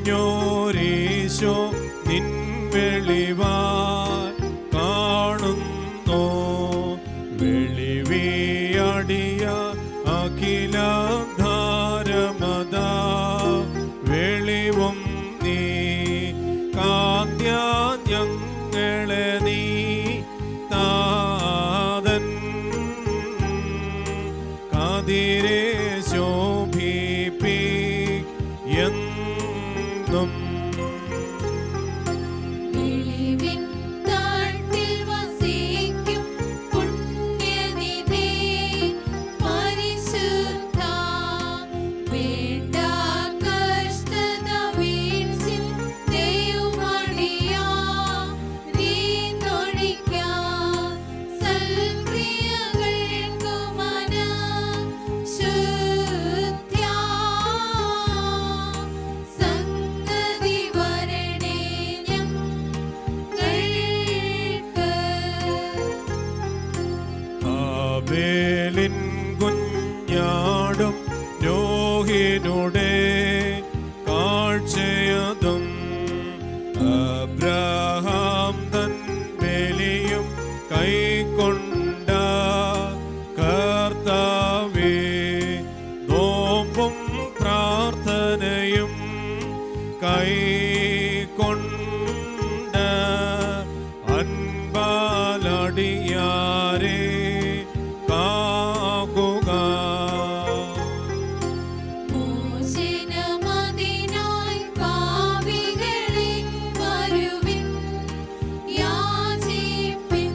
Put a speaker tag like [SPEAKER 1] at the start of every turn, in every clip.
[SPEAKER 1] കനിഞ്ഞോരീശോ നിൻ വെളിവാൻ കാണുന്നു വെളിവിയടിയ അഖില ധാരമത വെളിവും നീ കാന്ത്യ ഞങ്ങളെ നീ താതൻ കാതിരെ ശോഭിപ്പി എന്നും
[SPEAKER 2] വെളിവിൻ താഴ്ത്തിൽ വസിക്കും പുണ്യനിധി പരിശുദ്ധ വേണ്ട കഷ്ടത വീഴ്ചിൽ ദൈവമടിയാ നീന്തൊഴിക്കാം സൽക്രിയകൾക്കു മന ശുദ്ധ്യാ സംഗതി വരണേ ഞങ്ങൾക്ക്
[SPEAKER 1] ആബേലിൻ കുഞ്ഞാടും രോഹിനുടെ കാഴ്ചയതും അബ്രഹാം തൻ ബലിയും കൈക്കൊണ്ട കർത്താവേ നോമ്പും പ്രാർത്ഥനയും കൈക്കൊണ്ട് അൻപാലടിയാരെ കാക്കുക
[SPEAKER 2] മോചനമതിനായി പാപികളെ വരുവിൻ, യാചിപ്പിൻ.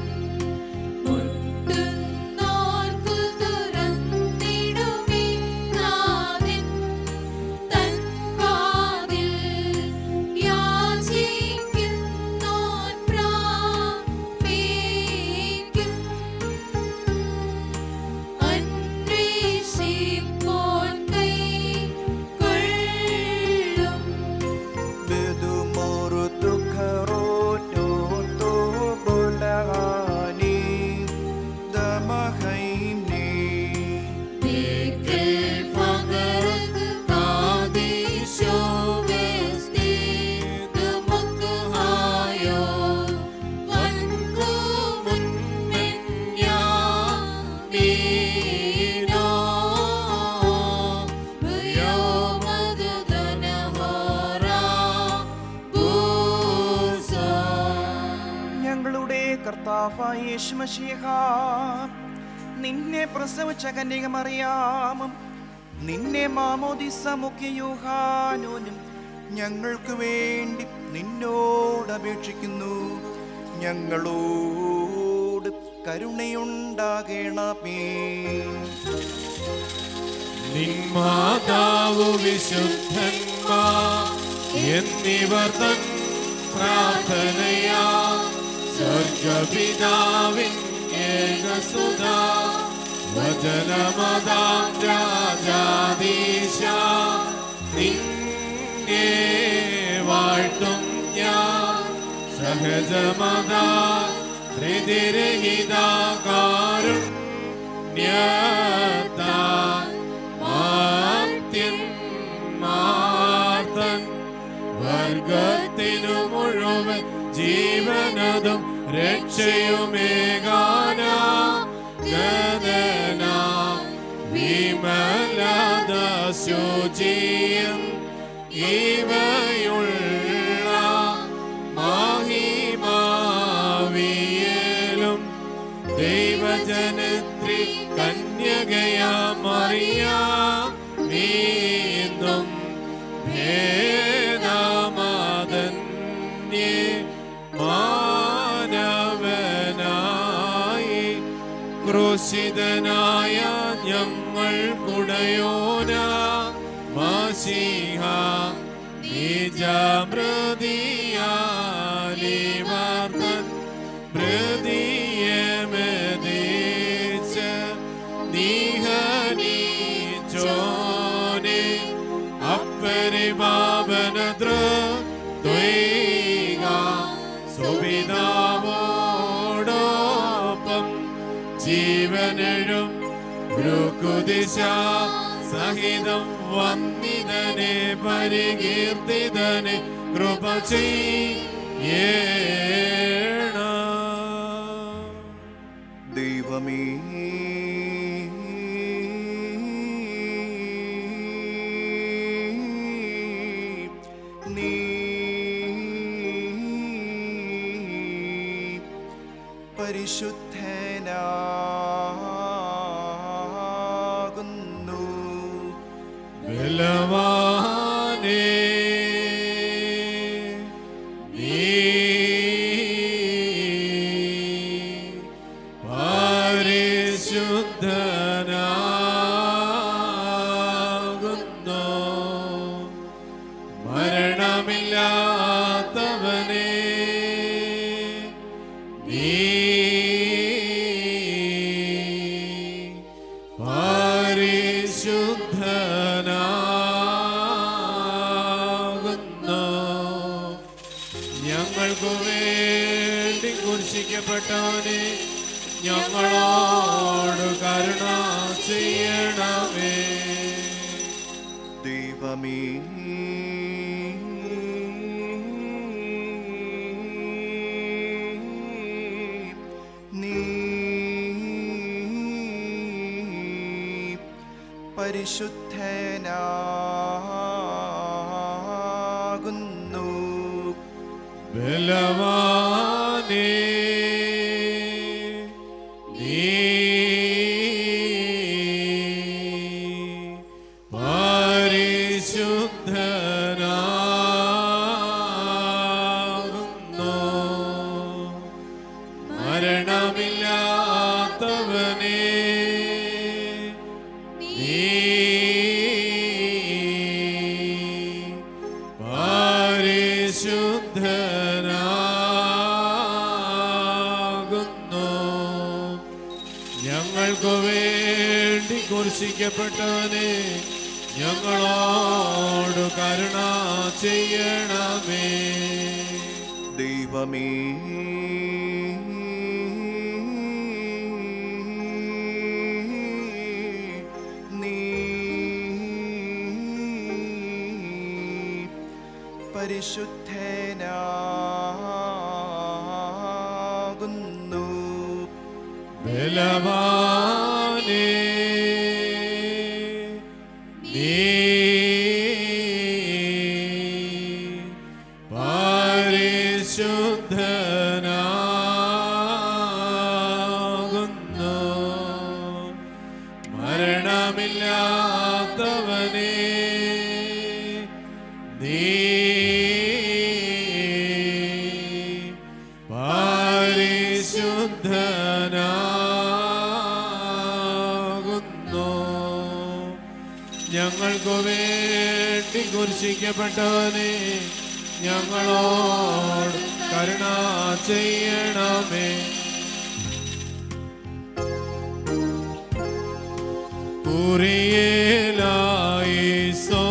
[SPEAKER 2] മുട്ടുന്നോർക്കു തുറന്നിടുമേ നാഥൻ തൻ വാതിൽ. യാചിക്കുന്നോർ പ്രാപിക്കും. അന്വേഷിപ്പോൻ കൈക്കൊള്ളും. ദിക്കിൽ പകർന്ന് കാതീശോ വേസ്തീത് മുക്കുഹായോ. വൻകു മുൻമെന്യാ മീനോ. വ്യോമദു ധനഹോരാ ഭൂസോ.
[SPEAKER 3] ഞങ്ങളുടെ കർത്താവായ യേശുമശിഹ നിന്നെ പ്രസവിച്ച കന്യകമറിയാമും നിന്നെ മാമോദിസ മുഖ്യ യൂഹാനോനും ഞങ്ങൾക്ക് വേണ്ടി നിന്നോട് അപേക്ഷിക്കുന്നു ഞങ്ങളോട് കരുണയുണ്ടാകണമേ
[SPEAKER 1] നിന്മാതാവു വിശുദ്ധന്മാ എന്നിവർ തൻ പ്രാർത്ഥനയാ സ്വർഗപിതാവിൻ ഏകസുത വചനമതാം രാജാദീശ നിന്നെ വാഴ്ത്തും ഞാൻ സഹജമതാ ഹൃദിരഹിതാകാരും മാത്യൻ മാതൻ വർഗത്തിനു മുഴുവൻ ജീവനതും രക്ഷയുമേകാന ഗദന വിമലത ശുചിയം ഇവയുള്ള മാഹിമാവിയലും ദൈവജനത്രി കന്യകയാ മറിയാ നീന്തും ഭേദമാതന്യേ മാനവനായി ക്രൂശിതനായ ഞങ്ങൾ കുടയോന മാസിഹ നിജമൃതിയാലിവർത്തൻ മൃതിയമതീച്ച നീഹനീച്ചോനെ അപ്പരിപാവനദ്ര ത്വൈക സുപിതാവോടൊപ്പം ജീവനഴും ൃക്കുദിശ സഹിതം വന്നിതനെ പരികീർത്തിതനെ കൃപ ചെയ്യേണ
[SPEAKER 3] ദൈവമേ നീ പരിശുദ്ധനാകുന്നു
[SPEAKER 1] ബലവാനേ നീ പരിശുദ്ധനാകുന്നു മരണമില്ലാത്തവനേ നീ പരിശുദ്ധനാകുന്നു ഞങ്ങൾക്കു വേണ്ടി കുരിശിക്കപ്പെട്ടവനെ ഞങ്ങളോട് കരുണ ചെയ്യണമേ
[SPEAKER 3] ദൈവമേ നീ പരിശുദ്ധനാകുന്നു
[SPEAKER 1] ബലവാനേ നീ പരിശുദ്ധനാകുന്നു മരണമില്ലാത്തവനേ നീ പരിശുദ്ധനാകുന്നു ഞങ്ങൾക്കു വേണ്ടി കുരിശിക്കപ്പെട്ടവനെ ഞങ്ങളോട് കരുണ ചെയ്യണമേ
[SPEAKER 3] ദൈവമേ നീ പരിശുദ്ധനാകുന്നു
[SPEAKER 1] ബലവാനേ നീ പരിശുദ്ധനാകുന്നു മരണമില്ലാത്തവനേ നീ പരിശുദ്ധനാകുന്നു ഞങ്ങൾക്കു വേണ്ടി കുരിശിക്കപ്പെട്ടവനെ ഞങ്ങളോട് കരുണ ചെയ്യണമേ കുറിയേലായിസോ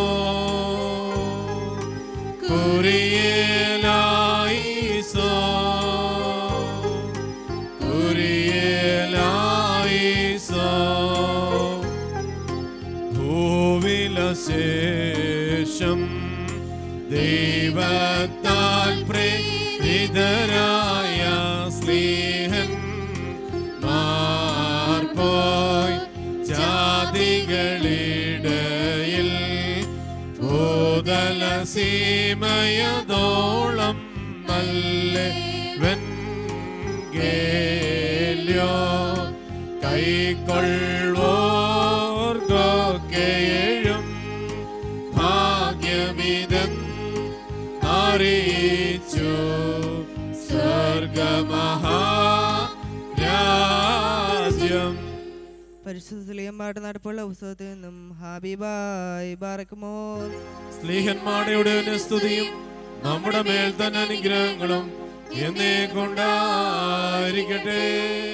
[SPEAKER 1] കുറിയേലായിസോ കുറിയേലായിസോ ഭൂവിലശേഷം ദൈവത്താൽ പ്രേരിതരായ സ്നേഹൻ മാർപ്പോയി ജാതികളിടയിൽ ഭൂതല സീമയതോളം നല്ല വെൻഗേല്യോ കൈക്കൊള്ളുവോർക്കൊക്കെയും ഭാഗ്യമിതൻ അറിയിച്ചു സ്വർഗമഹാരാജ്യം
[SPEAKER 4] പരിശുദ്ധ സ്ലീഹന്മാരുടെ നടപ്പുള്ള പുസ്തകത്തിൽ നിന്നും ഹാബിബായ് ബാറക്കുമോർ
[SPEAKER 1] സ്നേഹന്മാരുടെ സ്തുതിയും നമ്മുടെ മേൽ തന്നെ അനുഗ്രഹങ്ങളും എന്നേ കൊണ്ടായിരിക്കട്ടെ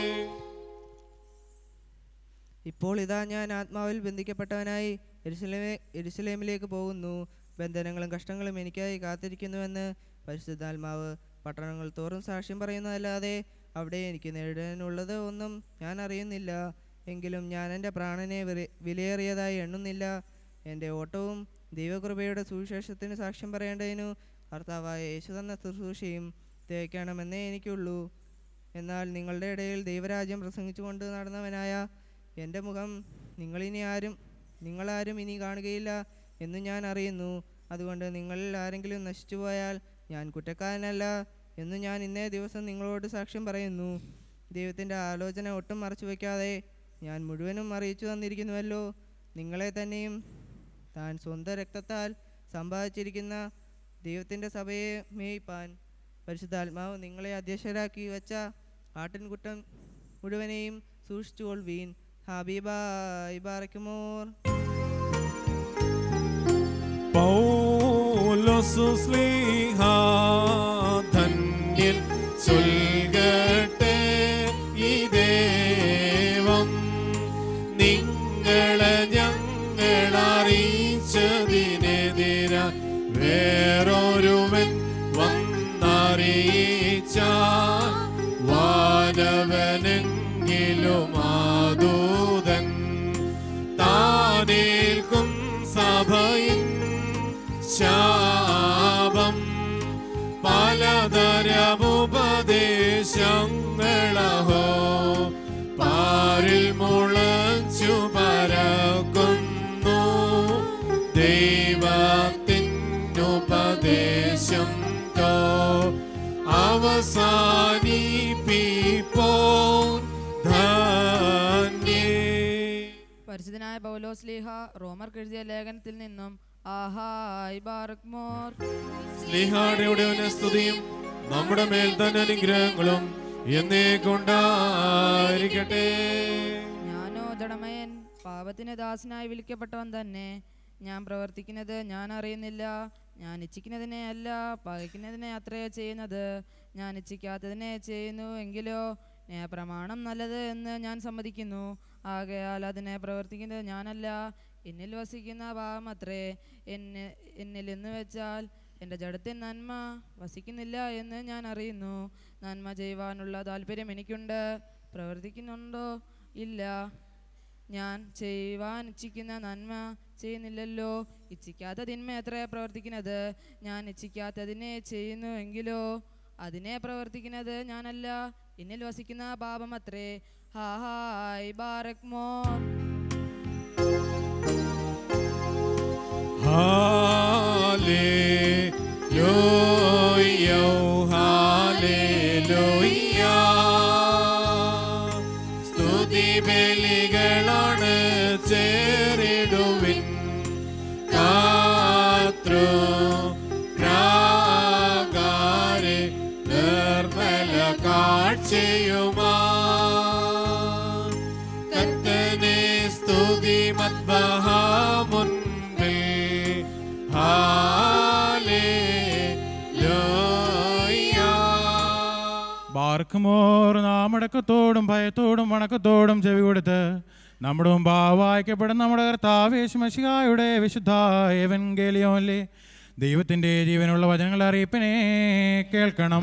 [SPEAKER 4] ഇപ്പോൾ ഇതാ ഞാൻ ആത്മാവിൽ ബന്ധിക്കപ്പെട്ടവനായി എരുസലേമേ എരുസലേമിലേക്ക് പോകുന്നു ബന്ധനങ്ങളും കഷ്ടങ്ങളും എനിക്കായി കാത്തിരിക്കുന്നുവെന്ന് പരിശുദ്ധാത്മാവ് പട്ടണങ്ങൾ തോറും സാക്ഷ്യം പറയുന്നതല്ലാതെ അവിടെ എനിക്ക് നേടാനുള്ളത് ഒന്നും ഞാൻ അറിയുന്നില്ല എങ്കിലും ഞാൻ എൻ്റെ പ്രാണനെ വില- വിലയേറിയതായി എണ്ണുന്നില്ല എൻ്റെ ഓട്ടവും ദൈവകൃപയുടെ സുവിശേഷത്തിന് സാക്ഷ്യം പറയേണ്ടതിനു കർത്താവായ യേശു തന്ന ശുശ്രൂഷയും തേക്കണമെന്നേ എനിക്കുള്ളൂ എന്നാൽ നിങ്ങളുടെ ഇടയിൽ ദൈവരാജ്യം പ്രസംഗിച്ചുകൊണ്ട് നടന്നവനായ എൻ്റെ മുഖം നിങ്ങളിനി ആരും നിങ്ങളാരും ഇനി കാണുകയില്ല എന്ന് ഞാൻ അറിയുന്നു അതുകൊണ്ട് നിങ്ങളിൽ ആരെങ്കിലും നശിച്ചു പോയാൽ ഞാൻ കുറ്റക്കാരനല്ല എന്ന് ഞാൻ ഇന്നേ ദിവസം നിങ്ങളോട് സാക്ഷ്യം പറയുന്നു ദൈവത്തിൻ്റെ ആലോചന ഒട്ടും മറച്ചു വയ്ക്കാതെ ഞാൻ മുഴുവനും അറിയിച്ചു തന്നിരിക്കുന്നുവല്ലോ നിങ്ങളെ തന്നെയും താൻ സ്വന്തം രക്തത്താൽ സമ്പാദിച്ചിരിക്കുന്ന ദൈവത്തിൻ്റെ സഭയെ മേയ്പ്പാൻ പരിശുദ്ധാത്മാവ് നിങ്ങളെ അധ്യക്ഷരാക്കി വച്ച ആട്ടിൻകുട്ടം മുഴുവനെയും സൂക്ഷിച്ചുകൊള്ളുവീൻ ഹബീബായ് ബാറയ്ക്കുമോർ
[SPEAKER 1] പൗലോസു സ്ലീഹ ധന്യൻ ചൊൽകട്ടെ ഈ ദേവം നിങ്ങളെ ഞങ്ങൾ അറിയിച്ചതിനെതിര വേറൊരുവൻ വന്നറിയിച്ച വാനവനെങ്കിലും ആദൂതൻ താനേൽക്കും സഭയിൻ ശാപം പലതരമുപദേശങ്ങളഹോ പാരിൽ മുളച്ചു പരക്കുന്നു ദൈവത്തിനുപദേശം തോ അവസാനിപ്പിപ്പോ ധന്യേ
[SPEAKER 5] പരിശുദ്ധനായ പൗലോസ് ലീഹ റോമർക്ക് എഴുതിയ ലേഖനത്തിൽ നിന്നും ആഹായ് ബാറക് മോർ
[SPEAKER 1] സ്നേഹാടയുടെ സ്തുതിയും നമ്മുടെ മേൽ തന്നെ അനുഗ്രഹങ്ങളും എന്നേ കൊണ്ടായിരിക്കട്ടെ
[SPEAKER 5] ഞാനോ ജഡമയൻ പാപത്തിന് ദാസനായി വിളിക്കപ്പെട്ടവൻ തന്നെ ഞാൻ പ്രവർത്തിക്കുന്നത് ഞാൻ അറിയുന്നില്ല ഞാൻ ഇച്ഛിക്കുന്നതിനെ അല്ല പകയ്ക്കുന്നതിനെ അത്രയോ ചെയ്യുന്നത് ഞാൻ ഇച്ഛിക്കാത്തതിനെ ചെയ്യുന്നു എങ്കിലോ പ്രമാണം നല്ലത് എന്ന് ഞാൻ സമ്മതിക്കുന്നു ആകയാൽ അതിനെ പ്രവർത്തിക്കുന്നത് ഞാനല്ല എന്നിൽ വസിക്കുന്ന ഭാവം അത്രേ എന്നെ എന്നിൽ എന്ന് വെച്ചാൽ എൻ്റെ ജഡത്തിൽ നന്മ വസിക്കുന്നില്ല എന്ന് ഞാൻ അറിയുന്നു നന്മ ചെയ്യുവാനുള്ള താല്പര്യം എനിക്കുണ്ട് പ്രവർത്തിക്കുന്നുണ്ടോ ഇല്ല ഞാൻ ചെയ്യുവാൻ ഇച്ഛിക്കുന്ന നന്മ ചെയ്യുന്നില്ലല്ലോ ഇച്ഛിക്കാത്ത തിന്മ എത്ര പ്രവർത്തിക്കുന്നത് ഞാൻ ഇച്ഛിക്കാത്തതിനെ ചെയ്യുന്നു എങ്കിലോ അതിനെ പ്രവർത്തിക്കുന്നത് ഞാനല്ല എന്നിൽ വസിക്കുന്ന പാപം അത്രേ ഹായ് ബാറക് മോർ
[SPEAKER 1] Hallelujah, hallelujah. സ്തുതി ബലികളാണ് ചേരിടുവിൻ കാതൃ രാഗാരെ നിർമ്മല കാഴ്ചയുമാ കത്തനെ സ്തുതി മദ്ബഹാമുൻപിൽ ഹാലേലൂയ
[SPEAKER 6] ബാർക്കുമോർ നാം അടക്കത്തോടും ഭയത്തോടും വണക്കത്തോടും ചെവി കൊടുത്ത് നമ്മുടെ മുമ്പാ വായിക്കപ്പെടുന്ന നമ്മുടെ കർത്താവേശ് മഷികായുടെ വിശുദ്ധ ഏവൻഗേലിയോല്ലേ ദൈവത്തിൻ്റെ ജീവനുള്ള വചനങ്ങൾ അറിയിപ്പിനെ കേൾക്കണം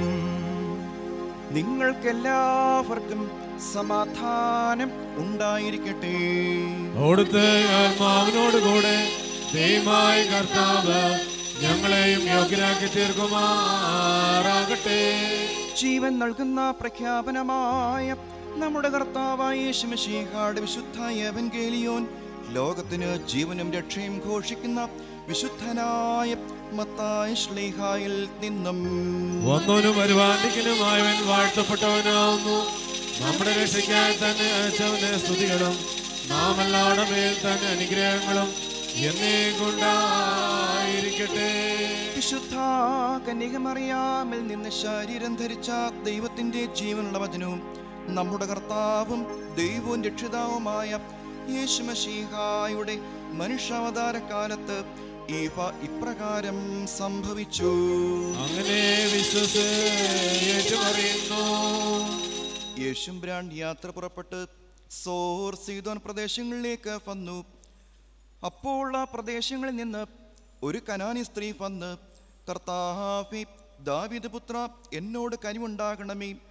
[SPEAKER 3] നിങ്ങൾക്കെല്ലാവർക്കും സമാധാനം ഉണ്ടായിരിക്കട്ടെ
[SPEAKER 1] അവിടുത്തെ ആത്മാവിനോട് കൂടെ ദൈവമായ കർത്താവ് ഞങ്ങളെയും യോഗ്യരാക്കി തീർക്കുമാറാകട്ടെ
[SPEAKER 3] ജീവൻ നൽകുന്ന പ്രഖ്യാപനമായ നമ്മുടെ കർത്താവായ യേശുമശീഹാട് വിശുദ്ധ എവൻഗേലിയോൻ ലോകത്തിന് ജീവനും രക്ഷയും ഘോഷിക്കുന്ന വിശുദ്ധനായ മത്തായ ശ്ലീഹായിൽ നിന്നും
[SPEAKER 1] ഒന്നോനും വരുവാണ്ടിക്കനുമായവൻ വാഴ്ത്തപ്പെട്ടവനാവുന്നു നമ്മുടെ രക്ഷയ്ക്കായി തന്നെ അയച്ചവന്റെ സ്തുതികളും നാം എല്ലാവരുടെ മേൽ തന്നെ അനുഗ്രഹങ്ങളും എന്നേ കൊണ്ടായിരിക്കട്ടെ
[SPEAKER 3] വിശുദ്ധ കന്യകമറിയാമിൽ നിന്ന് ശരീരം ധരിച്ച ദൈവത്തിന്റെ ജീവനുള്ള വചനവും നമ്മുടെ കർത്താവും ദൈവവും രക്ഷിതാവുമായ യേശുമശീഹായുടെ മനുഷ്യാവതാര കാലത്ത് ഇവ ഇപ്രകാരം സംഭവിച്ചു
[SPEAKER 1] അങ്ങനെ വിശ്വസ് ഏറ്റുപറയുന്നു
[SPEAKER 3] യേശുംബ്രാൻ യാത്ര പുറപ്പെട്ട് സോർ സീതോൻ പ്രദേശങ്ങളിലേക്ക് വന്നു അപ്പോൾ ആ പ്രദേശങ്ങളിൽ നിന്ന് ഒരു കനാനി സ്ത്രീ വന്ന് കർത്താവേ ദാവീദ് പുത്ര എന്നോട് കനിവുണ്ടാകണമേ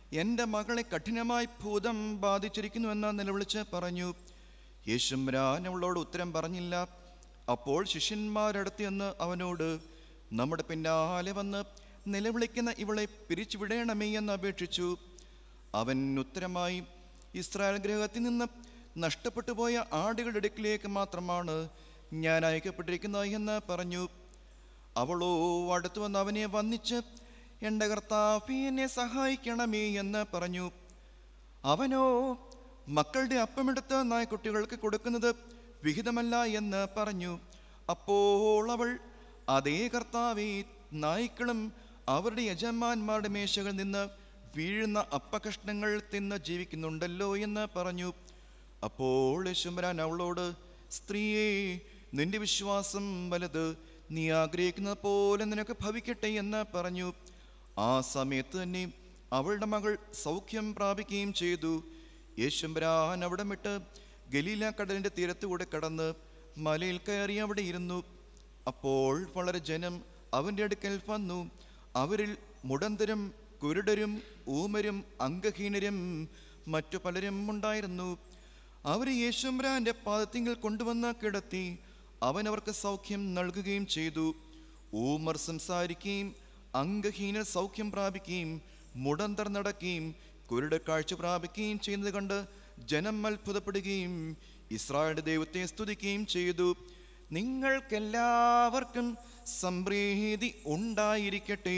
[SPEAKER 3] എൻ്റെ മകളെ കഠിനമായി ഭൂതം ബാധിച്ചിരിക്കുന്നുവെന്ന് നിലവിളിച്ച് പറഞ്ഞു യേശുംരാൻ അവളോട് ഉത്തരം പറഞ്ഞില്ല അപ്പോൾ ശിഷ്യന്മാരടുത്ത് എന്ന് അവനോട് നമ്മുടെ പിന്നാലെ വന്ന് നിലവിളിക്കുന്ന ഇവളെ പിരിച്ചുവിടണമേ എന്ന് അപേക്ഷിച്ചു അവൻ ഉത്തരമായി ഇസ്രായേൽ ഗ്രഹത്തിൽ നിന്ന് നഷ്ടപ്പെട്ടു പോയ ആടുകളുടെ അടുക്കിലേക്ക് മാത്രമാണ് ഞാൻ അയക്കപ്പെട്ടിരിക്കുന്നത് എന്ന് പറഞ്ഞു അവളോ അടുത്തു വന്ന് അവനെ വന്നിച്ച് എൻ്റെ കർത്താവ് എന്നെ സഹായിക്കണമേ എന്ന് പറഞ്ഞു അവനോ മക്കളുടെ അപ്പമെടുത്ത് നായ്ക്കുട്ടികൾക്ക് കൊടുക്കുന്നത് വിഹിതമല്ല എന്ന് പറഞ്ഞു അപ്പോൾ അവൾ അതേ കർത്താവെ നായ്ക്കളും അവരുടെ യജമാന്മാരുടെ മേശകളിൽ നിന്ന് വീഴുന്ന അപ്പകഷ്ണങ്ങൾ തിന്ന് ജീവിക്കുന്നുണ്ടല്ലോ എന്ന് പറഞ്ഞു അപ്പോൾ യശുമരാൻ അവളോട് സ്ത്രീയെ നിന്റെ വിശ്വാസം വലുത് നീ ആഗ്രഹിക്കുന്നത് പോലെ നിനക്ക് ഭവിക്കട്ടെ എന്ന് പറഞ്ഞു ആ സമയത്ത് തന്നെ അവളുടെ മകൾ സൗഖ്യം പ്രാപിക്കുകയും ചെയ്തു യേശുമ്പരാൻ അവിടെ വിട്ട് ഗലീല കടലിന്റെ തീരത്തുകൂടെ കടന്ന് മലയിൽ കയറി അവിടെ ഇരുന്നു അപ്പോൾ വളരെ ജനം അവൻ്റെ അടുക്കൽ വന്നു അവരിൽ മുടന്തരും കുരുടരും ഊമരും അംഗഹീനരും മറ്റു പലരും ഉണ്ടായിരുന്നു അവർ യേശുമ്രാന്റെ പാദത്തിങ്കിൽ കൊണ്ടുവന്ന് കിടത്തി അവൻ അവർക്ക് സൗഖ്യം നൽകുകയും ചെയ്തു ഊമർ സംസാരിക്കുകയും അംഗഹീനർ സൗഖ്യം പ്രാപിക്കുകയും മുടന്തർ നടക്കുകയും കുരുട കാഴ്ച പ്രാപിക്കുകയും ചെയ്യുന്നത് കണ്ട് ജനം അത്ഭുതപ്പെടുകയും ഇസ്രായേലിന്റെ ദൈവത്തെ സ്തുതിക്കുകയും ചെയ്തു നിങ്ങൾക്കെല്ലാവർക്കും സംപ്രീതി ഉണ്ടായിരിക്കട്ടെ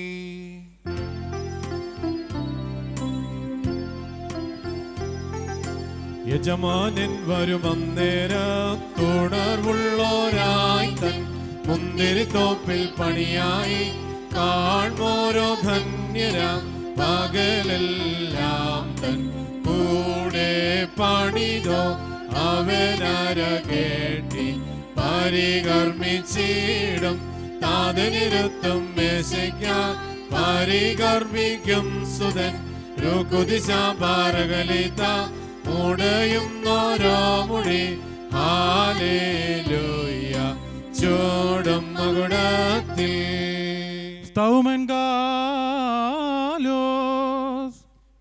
[SPEAKER 1] യജമാനൻ വരുമന്നേരം തുടർവുള്ളോരായി തൻ മുന്തിരിത്തോപ്പിൽ പണിയായി കാൺമോരോ ധന്യരാം പകലെല്ലാം തൻ കൂടെ പണിതോ അവനര കേട്ടി പരികർമ്മിച്ചിടും താതനിരുത്തും മേശയ്ക്കാൻ പരികർമ്മിക്കും സുതൻ രുകുതിശാപാരകലിത മുടയും ഓരോ മുടി ഹാലേലൂയ ചൂടും മകുടത്തിൽ
[SPEAKER 6] സ്തൗമൻ കാലോസ്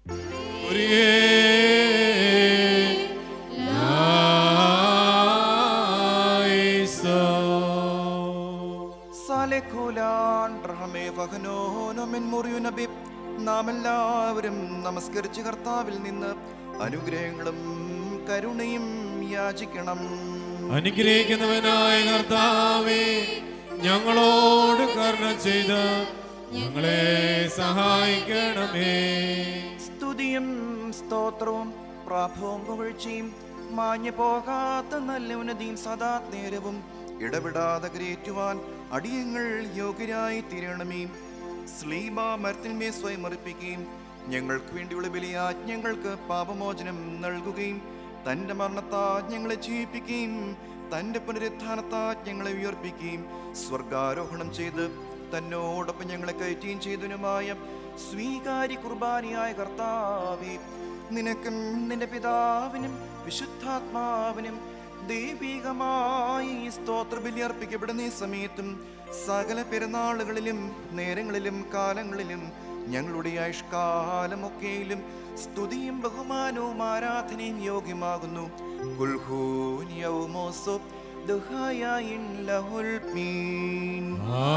[SPEAKER 3] സാലെഖോലാൻ റഹമേ വഹനോനോ മെൻ മുറിയു നബി നാം എല്ലാവരും നമസ്കരിച്ച് കർത്താവിൽ നിന്ന് അനുഗ്രഹങ്ങളും കരുണയും യാചിക്കണം
[SPEAKER 1] അനുഗ്രഹിക്കുന്നവനായ കർത്താവേ ഞങ്ങളോട് കരുണ ചെയ്ത് ഞങ്ങളെ സഹായിക്കണമേ
[SPEAKER 3] സ്തുതിയും സ്തോത്രവും പ്രാഭവും പുകഴ്ചയും മാഞ്ഞു പോകാത്ത നല്ല ഉന്നതിയും സദാ നേരവും ഇടപെടാതെ കരയേറ്റുവാൻ അടിയങ്ങൾ യോഗ്യരായി തീരണമേ സ്ലീബ മരത്തിന്മേ സ്വയം അർപ്പിക്കുകയും ഞങ്ങൾക്ക് വേണ്ടിയുള്ള ബലിയാജ്ഞങ്ങൾക്ക് പാപമോചനം നൽകുകയും തന്റെ മരണത്താൽ ഞങ്ങളെ ജീവിപ്പിക്കുകയും തന്റെ പുനരുത്ഥാനത്താൽ ഞങ്ങളെ ഉയർപ്പിക്കുകയും സ്വർഗാരോഹണം ചെയ്ത് തന്നോടൊപ്പം ഞങ്ങളെ കയറ്റുകയും ചെയ്തതിനുമായ സ്വീകാര്യ കുർബാനയായ കർത്താവേ നിനക്കും നിന്റെ പിതാവിനും വിശുദ്ധാത്മാവിനും ദൈവികമായി ഈ സ്തോത്രബലി അർപ്പിക്കപ്പെടുന്ന ഈ സമയത്തും സകല പെരുന്നാളുകളിലും നേരങ്ങളിലും കാലങ്ങളിലും ഞങ്ങളുടെ ആയുഷ്കാലമൊക്കെയിലും സ്തുതിയും ബഹുമാനവും ആരാധനയും യോഗ്യമാകുന്നു കുൽഹൂൻ യൗമോസോ ദുഹായിൻ ലഹുൽ മീൻ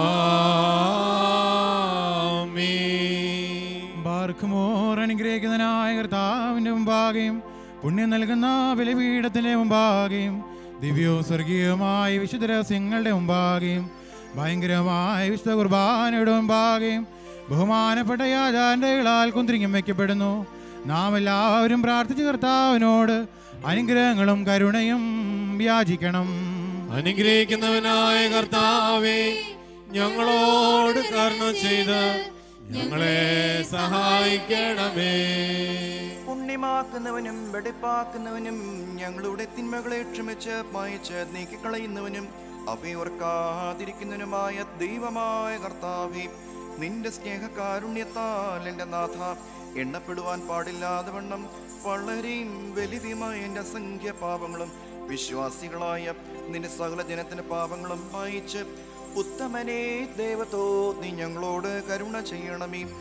[SPEAKER 1] ആമീൻ
[SPEAKER 6] ബാർക്കുമോർ അനുഗ്രഹിക്കുന്നതിനായ കർത്താവിന്റെ മുമ്പാകെയും പുണ്യം നൽകുന്ന ബലിപീഠത്തിന്റെ മുമ്പാകെയും ദിവ്യവും സ്വർഗീയവുമായ വിശുദ്ധ രഹസ്യങ്ങളുടെ മുമ്പാകെയും ഭയങ്കരമായ വിശുദ്ധ കുർബാനയുടെ മുമ്പാകെയും ബഹുമാനപ്പെട്ട യാചാരകളാൽ കുന്തിരിങ്ങം വയ്ക്കപ്പെടുന്നു നാം എല്ലാവരും പ്രാർത്ഥിച്ച കർത്താവിനോട് അനുഗ്രഹങ്ങളും കരുണയും യാചിക്കണം
[SPEAKER 1] അനുഗ്രഹിക്കുന്നവനായ കർത്താവേ ഞങ്ങളോട് കരുണ ചെയ്ത് ഞങ്ങളെ സഹായിക്കണമേ
[SPEAKER 3] പുണ്യമാക്കുന്നവനും വെടിപ്പാക്കുന്നവനും ഞങ്ങളുടെ തിന്മകളെ ക്ഷമിച്ച് മായച്ച് നീക്കിക്കളയുന്നവനും അവയോർക്കാതിരിക്കുന്നവനുമായ ദൈവമായ കർത്താവേ നിന്റെ സ്നേഹകാരുണ്യത്താൽ എൻ്റെ നാഥ എണ്ണപ്പെടുവാൻ പാടില്ലാതെ വണ്ണം വളരെയും വലുതുമായ എൻ്റെ അസംഖ്യ പാപങ്ങളും വിശ്വാസികളായ നിന്റെ സകല ജനത്തിന്റെ പാപങ്ങളും മായിച്ച് ഉത്തമനെ ദൈവത്തോ നീ ഞങ്ങളോട് കരുണ ചെയ്യണമേ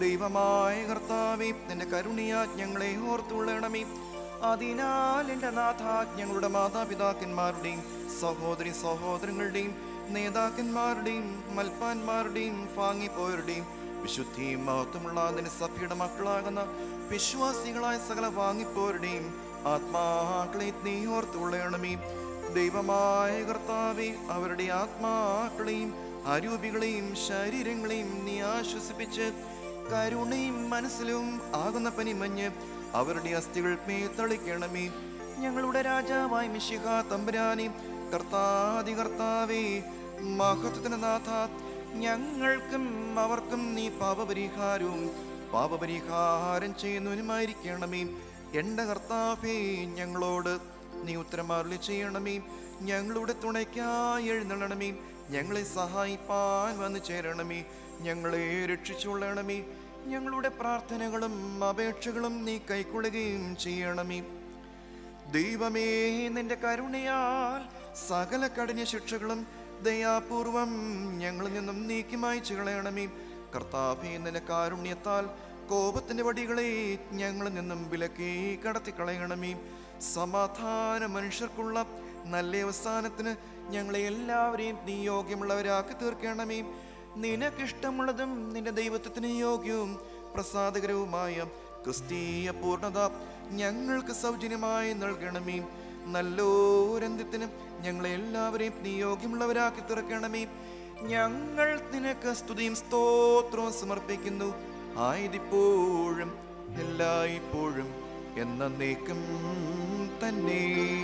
[SPEAKER 3] ദൈവമായ കർത്താവേ നിന്റെ കരുണിയാ ഞങ്ങളെ ഓർത്തുള്ളണമേ അതിനാൽ എൻ്റെ നാഥ ഞങ്ങളുടെ മാതാപിതാക്കന്മാരുടെയും സഹോദരി സഹോദരങ്ങളുടെയും നേതാക്കന്മാരുടെയും മൽപ്പാന്മാരുടെയും വാങ്ങിപ്പോയവരുടെയും വിശുദ്ധിയും മഹത്വമുള്ള നിന്റെ സഭയുടെ മക്കളാകുന്ന വിശ്വാസികളായ സകല വാങ്ങിപ്പോരുടെയും ആത്മാക്കളെ നീ ഓർത്തുള്ളണമേ ദൈവമായ കർത്താവെ അവരുടെ ആത്മാക്കളെയും അരൂപികളെയും ശരീരങ്ങളെയും നീ ആശ്വസിപ്പിച്ച് കരുണയും മനസ്സിലും ആകുന്ന പനിമഞ്ഞ് അവരുടെ അസ്ഥികൾ മേത്തളിക്കണമേ ഞങ്ങളുടെ രാജാവായ മിശിഹ തമ്പുരാനെ കർത്താതി കർത്താവേ മഹത്വത്തിന് നാഥ ഞങ്ങൾക്കും അവർക്കും നീ പാപപരിഹാരവും പാപപരിഹാരം ചെയ്യുന്നവനുമായിരിക്കണമേ എൻ്റെ കർത്താവേ ഞങ്ങളോട് നീ ഉത്തരമാരുളി ചെയ്യണമേ ഞങ്ങളുടെ തുണയ്ക്കായി എഴുന്നള്ളണമേ ഞങ്ങളെ സഹായിപ്പാൻ വന്നു ചേരണമേ ഞങ്ങളെ രക്ഷിച്ചുകൊള്ളണമേ ഞങ്ങളുടെ പ്രാർത്ഥനകളും അപേക്ഷകളും നീ കൈക്കൊള്ളുകയും ചെയ്യണമേ ദൈവമേ നിന്റെ കരുണയാൽ സകല കഠിന ശിക്ഷകളും ദയാപൂർവം ഞങ്ങളിൽ നിന്നും നീക്കി മായ്ച്ചു കളയണമേ കർത്താവേ നിന്റെ കാരുണ്യത്താൽ കോപത്തിന്റെ വടികളെ ഞങ്ങളിൽ നിന്നും വിലക്കി കടത്തി കളയണമേ സമാധാന മനുഷ്യർക്കുള്ള നല്ല അവസാനത്തിന് ഞങ്ങളെ എല്ലാവരെയും നീ യോഗ്യമുള്ളവരാക്കി തീർക്കണമേ നിനക്കിഷ്ടമുള്ളതും നിന്റെ ദൈവത്വത്തിന് യോഗ്യവും പ്രസാദകരവുമായ ക്രിസ്തീയ പൂർണ്ണത ഞങ്ങൾക്ക് സൗജന്യമായി നൽകണമേ നല്ലോരന്ത്യത്തിന് ഞങ്ങളെ എല്ലാവരെയും നീ യോഗ്യമുള്ളവരാക്കി തീർക്കണമേ ഞങ്ങൾ നിനക്ക് സ്തുതിയും സ്തോത്രവും സമർപ്പിക്കുന്നു ആയതിപ്പോഴും എല്ലായ്പ്പോഴും എന്നേക്കും തന്നെ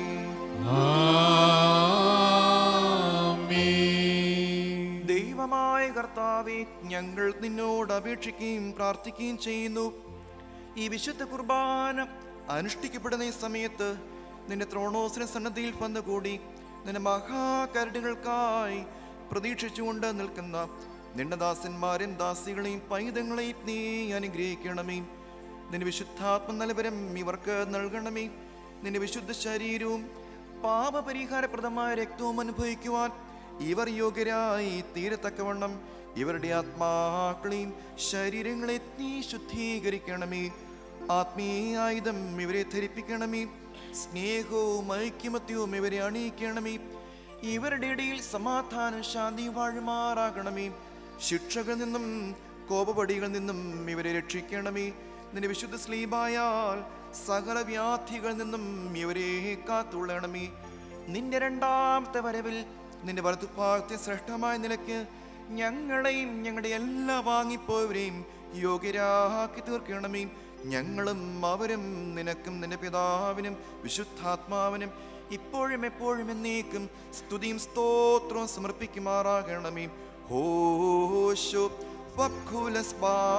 [SPEAKER 1] ആമേൻ.
[SPEAKER 3] ദൈവമായ കർത്താവെ ഞങ്ങൾ നിന്നോട് അപേക്ഷിക്കുകയും പ്രാർത്ഥിക്കുകയും ചെയ്യുന്നു ഈ വിശുദ്ധ കുർബാന അനുഷ്ഠിക്കപ്പെടുന്ന ഈ സമയത്ത് നിന്റെ ത്രോണോസിന് സന്നദ്ധിയിൽ വന്നുകൂടി നിന്റെ മഹാകരടുകൾക്കായി പ്രതീക്ഷിച്ചുകൊണ്ട് നിൽക്കുന്ന നിന്റെ ദാസന്മാരെയും ദാസികളെയും പൈതങ്ങളെയും നീ അനുഗ്രഹിക്കണമേ നിന്റെ വിശുദ്ധാത്മ നൽവരം ഇവർക്ക് നൽകണമേ നിന്റെ വിശുദ്ധ ശരീരവും പാപപരിഹാരപ്രദമായ രക്തവും അനുഭവിക്കുവാൻ ഇവർ യോഗ്യരായി തീരത്തക്കവണ്ണം ഇവരുടെ ആത്മാക്കളെയും ശരീരങ്ങളെ നീ ശുദ്ധീകരിക്കണമേ ആത്മീയായുധം ഇവരെ ധരിപ്പിക്കണമേ സ്നേഹവും ഐക്യമത്യവും ഇവരെ അണിയിക്കണമേ ഇവരുടെ ഇടയിൽ സമാധാനം ശാന്തി വാഴുമാറാകണമേ ശിക്ഷകളിൽ നിന്നും കോപപടികളിൽ നിന്നും ഇവരെ രക്ഷിക്കണമേ നിന്റെ വിശുദ്ധ സ്ലീബായാൽ സകല വ്യാധികളിൽ നിന്നും ഇവരെ കാത്തുള്ളണമേ നിന്റെ രണ്ടാമത്തെ വരവിൽ നിന്റെ വലതുഭാഗത്തെ ശ്രേഷ്ഠമായ നിലയ്ക്ക് ഞങ്ങളെയും ഞങ്ങളുടെ എല്ലാ വാങ്ങിപ്പോയവരെയും യോഗ്യരാക്കി തീർക്കണമേ ഞങ്ങളും അവരും നിനക്കും നിന്റെ പിതാവിനും വിശുദ്ധാത്മാവിനും ഇപ്പോഴും എപ്പോഴും എന്നേക്കും സ്തുതിയും സ്തോത്രവും സമർപ്പിക്കുമാറാകണമേ ഹോശോ വക്കുലസ്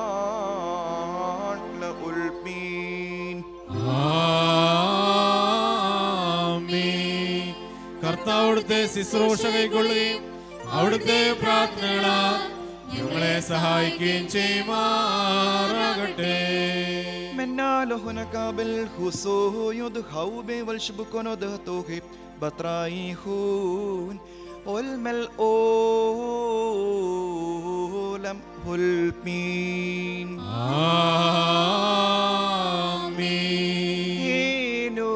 [SPEAKER 3] ബാട്ല ഉൽമീൻ
[SPEAKER 1] ആമേൻ. കർത്താവ് അവിടുത്തെ ശുശ്രൂഷ കൈക്കൊള്ളുകയും അവിടുത്തെ പ്രാർത്ഥനകളാൽ ഞങ്ങളെ സഹായിക്കുകയും ചെയ്യുമാറാകട്ടെ
[SPEAKER 3] منال هناك بالخصو يدخو والشبكون دهتوه بطرايخون والملؤولم هلمين
[SPEAKER 1] ആമേൻ.
[SPEAKER 3] إنو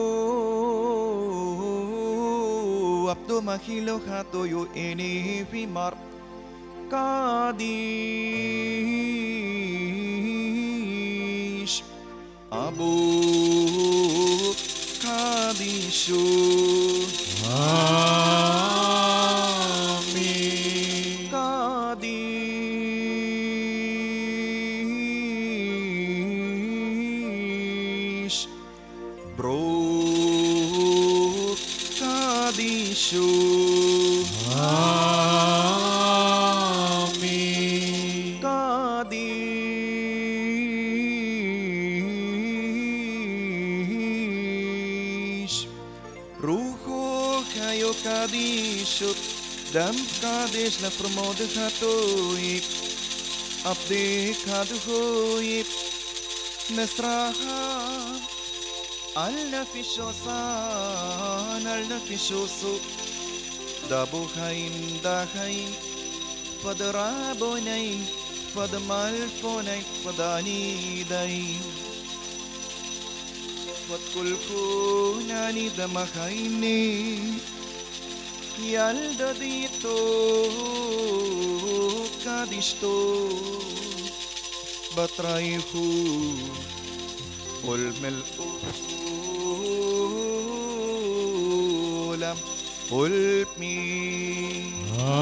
[SPEAKER 3] أبدو مخيلو خاتو يو إني في مار قاديش أبو قاديشو
[SPEAKER 1] ആമേൻ.
[SPEAKER 3] قاديش برو قاديشو
[SPEAKER 1] ആമേൻ.
[SPEAKER 3] قاديش روحو خيو قاديشو دم قاديش لفرمود خاتوي أبدي خادوي نسراها النفشوسان النفشوسو دابو خاين دا خاين فدرابونين فدمالفوني فدانيداي وتكلكوناني دمخيني يالدديتو كادشتو بطرايخو والملء والمين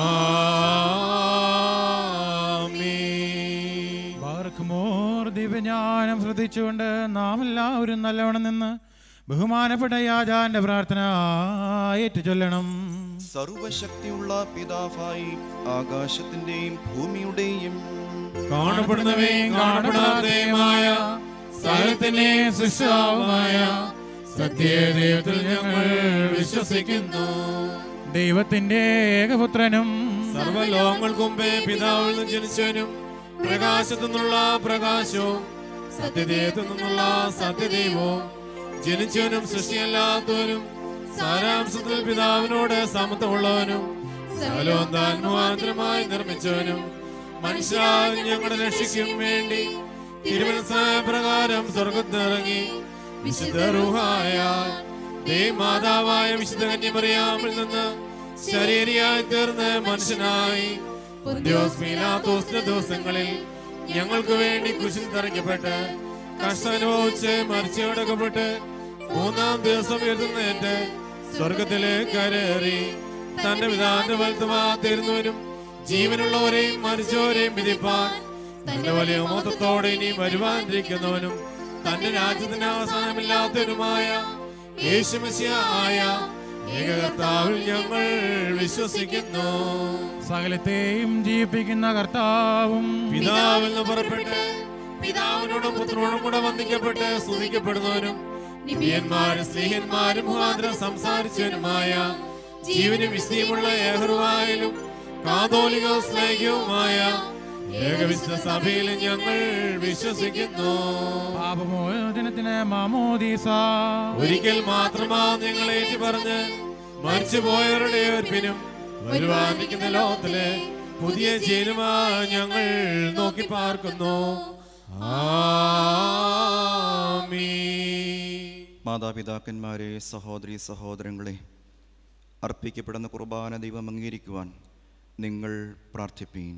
[SPEAKER 1] ആമീൻ.
[SPEAKER 6] ബാർക്കുമോർ ദിവ്യജ്ഞാനം ശ്രദ്ധിച്ചുകൊണ്ട് നാം എല്ലാവരും നല്ലവണ്ണം നിന്ന് ബഹുമാനപ്പെട്ട യാജാന്റെ പ്രാർത്ഥന ഏറ്റു ചൊല്ലണം
[SPEAKER 3] സർവശക്തിയുള്ള പിതാവായി ആകാശത്തിന്റെയും ഭൂമിയുടെയും
[SPEAKER 1] കാണപ്പെടുന്നവയും കാണപ്പെടാത്തതുമായ സകലത്തിന്റെ സൃഷ്ടാവുമായ സത്യദൈവത്തിൽ ഞങ്ങൾ വിശ്വസിക്കുന്നു
[SPEAKER 6] ദൈവത്തിന്റെ ഏകപുത്രനും
[SPEAKER 1] സർവലോകങ്ങൾക്ക് മുമ്പേ പിതാവിൽ നിന്ന് ജനിച്ചവനും പ്രകാശത്തു നിന്നുള്ള പ്രകാശവും സത്യദൈവത്തിൽ നിന്നുള്ള സത്യദൈവവും ജനിച്ചവനും സൃഷ്ടിയല്ലാത്തവനും സാരാംശത്തിൽ പിതാവിനോട് സമത്വമുള്ളവനും സകലവും താൻ മുഖാന്തരമായി നിർമ്മിച്ചവനും മനുഷ്യരാൽ ഞങ്ങളുടെ രക്ഷയ്ക്കും വേണ്ടി തിരുമനസായ പ്രകാരം സ്വർഗത്തിറങ്ങി വിശുദ്ധ റുഹായ ദേവമാതാവായ വിശുദ്ധ കന്യമറിയാമിൽ നിന്ന് ശരീരിയായി തീർന്ന് മനുഷ്യനായി പൊന്തിയോസ് പീലാത്തോസിന്റെ ദിവസങ്ങളിൽ ഞങ്ങൾക്ക് വേണ്ടി കുശിൽ തറയ്ക്കപ്പെട്ട് കഷ്ടനുഭവിച്ച് മരിച്ചടക്കപ്പെട്ട് മൂന്നാം ദിവസം എഴുതുന്നേറ്റ് സ്വർഗത്തിലെ കരേറി തന്റെ പിതാന്റെ വലുത്തുമാതിരുന്നവരും ജീവനുള്ളവരെയും മരിച്ചവരെയും വിധിപ്പാൻ തന്റെ വലിയ മൊത്തത്തോടെ ഇനി വരുവാനിരിക്കുന്നവനും തന്റെ രാജ്യത്തിന് അവസാനമില്ലാത്തവനുമായ യേശുമസിയ ആയ ഏകകർത്താവിൽ ഞങ്ങൾ വിശ്വസിക്കുന്നു
[SPEAKER 6] സകലത്തെയും ജീവിപ്പിക്കുന്ന കർത്താവും
[SPEAKER 1] പിതാവിൽ നിന്ന് പുറപ്പെട്ട് പിതാവിനോടും പുത്രനോടും കൂടെ വന്ദിക്കപ്പെട്ട് സ്തുതിക്കപ്പെടുന്നവനും നിബിയന്മാരും സ്നേഹന്മാരും മുഖാന്തരം സംസാരിച്ചവനുമായ ജീവനും വിസ്തീയമുള്ള ഏഹറുവായാലും കാതോലിക സ്നേഹവുമായ ഏകവിശുദ്ധ സഭയിൽ ഞങ്ങൾ വിശ്വസിക്കുന്നു
[SPEAKER 6] പാപമോചനത്തിന് മാമോദീസ
[SPEAKER 1] ഒരിക്കൽ മാത്രമാ നിങ്ങൾ ഏറ്റു പറഞ്ഞ് മരിച്ചുപോയവരുടെ ഏർപ്പിനും വരുവാനിരിക്കുന്ന ലോകത്തിലെ പുതിയ ജീവനുമാ ഞങ്ങൾ നോക്കി പാർക്കുന്നു ആമീൻ.
[SPEAKER 3] മാതാപിതാക്കന്മാരെ സഹോദരി സഹോദരങ്ങളെ അർപ്പിക്കപ്പെടുന്ന കുർബാന ദൈവം അംഗീകരിക്കുവാൻ നിങ്ങൾ പ്രാർത്ഥിപ്പീൻ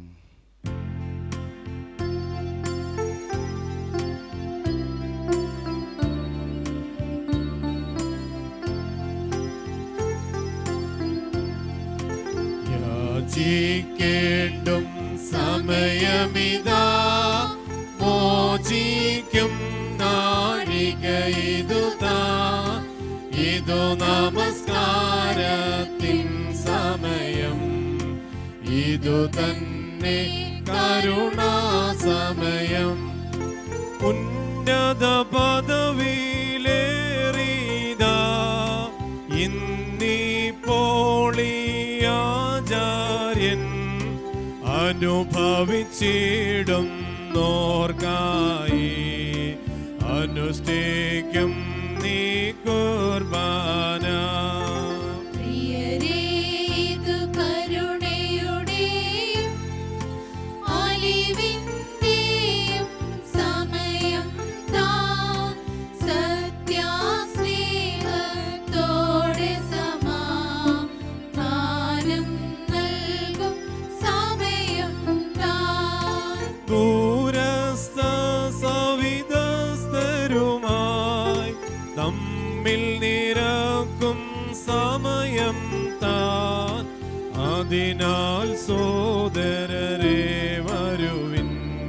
[SPEAKER 1] യാചിക്കേണ്ടും സമയമിതാ മോചിക്കും നാഴിക ഇതുതാ ഇതു നമസ്കാരത്തിൻ സമയം ഇതു തന്നെ കരുണാ സമയം ഉന്നത പദവിയിലേറിയതാ ഇന്നിപ്പോളിയാചാര്യൻ അനുഭവിച്ചിടും നോർക്കായി അനുഷ്ഠിക്കും നീ കുർബാന
[SPEAKER 2] പ്രിയരേ ഇത് കരുണയുടെയും അലിവിന്റെയും സമയം താൻ സത്യാസ്നേഹത്തോടെ സമാധാനം നൽകും സമയം താൻ
[SPEAKER 1] ദൂരസ്ഥ സവിതസ്ഥരുമായി തമ്മിൽ നിരക്കും സമയം താൻ അതിനാൽ സോദരരെ വരുവിൻ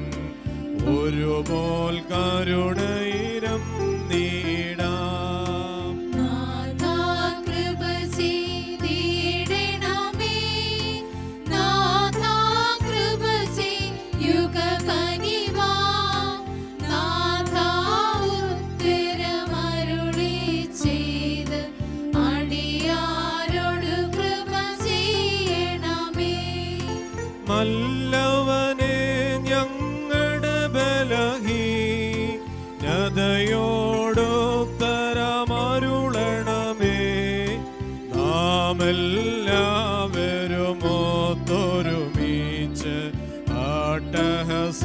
[SPEAKER 1] ഒരുപോൽ കരുണയിരം നീടാം
[SPEAKER 2] നാഥാ കൃപ ചെയ്തിടണമേ നാഥാ കൃപ ചെയ്യുക കനിവാ നാഥാ ഉത്തരമരുളി ചെയ്ത് അടിയാരോട് കൃപ ചെയ്യണമേ
[SPEAKER 1] നല്ലവനെ ഞങ്ങളുടെ ബലഹീനതയോടൊത്തരമരുളണമേ നാം എല്ലാവരും ഒത്തൊരുമിച്ച് അട്ടഹസ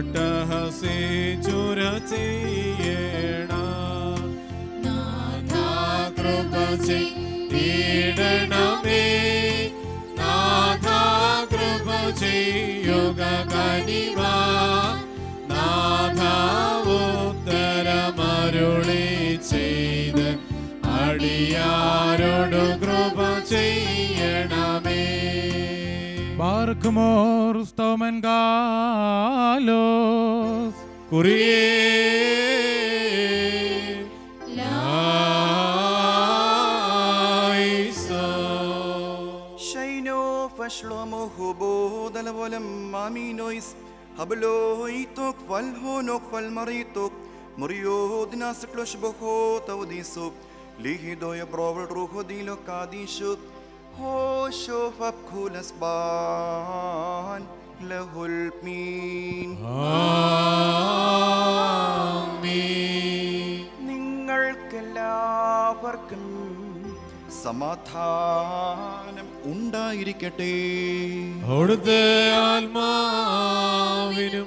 [SPEAKER 1] അട്ടഹസിച്ചുര ചെയ്യണ
[SPEAKER 2] നാഥാ
[SPEAKER 1] കൃപ ചെയ്തിടണമേ നാഥാ കൃപ ചെയ്യുക കനിവാ നാഥാ ഉത്തരമരുളി ചെയ്ത് അടിയാരോട് കൃപ ചെയ്യണമേ
[SPEAKER 6] ബാർക്കുമോർ സ്തോമൻ ഗാലോസ്
[SPEAKER 1] കുറിയേ ലായിസോ
[SPEAKER 3] ഷൈനോ ഫഷ്ലോമോ ഹുബോ ദലവോലം മാമീനോയിസ് ഹബലോയിത്തോക് ഫൽഹോനോക് ഫൽമറിത്തോക് മുറിയോ ദിനാസക്ലോഷ് ബഹോ തൗദീസോ ലിഹിദോയ ബ്രോവൽ റൂഹോദീലോ കാദീഷു ഹോഷോ ഫബ്ഖുലസ് ബാൻ ലഹുൽ മീൻ നിങ്ങൾക്കെല്ലാവർക്കും സമാധാനം ഉണ്ടായിരിക്കട്ടെ
[SPEAKER 1] അവിടുത്തെ ആത്മാവിനും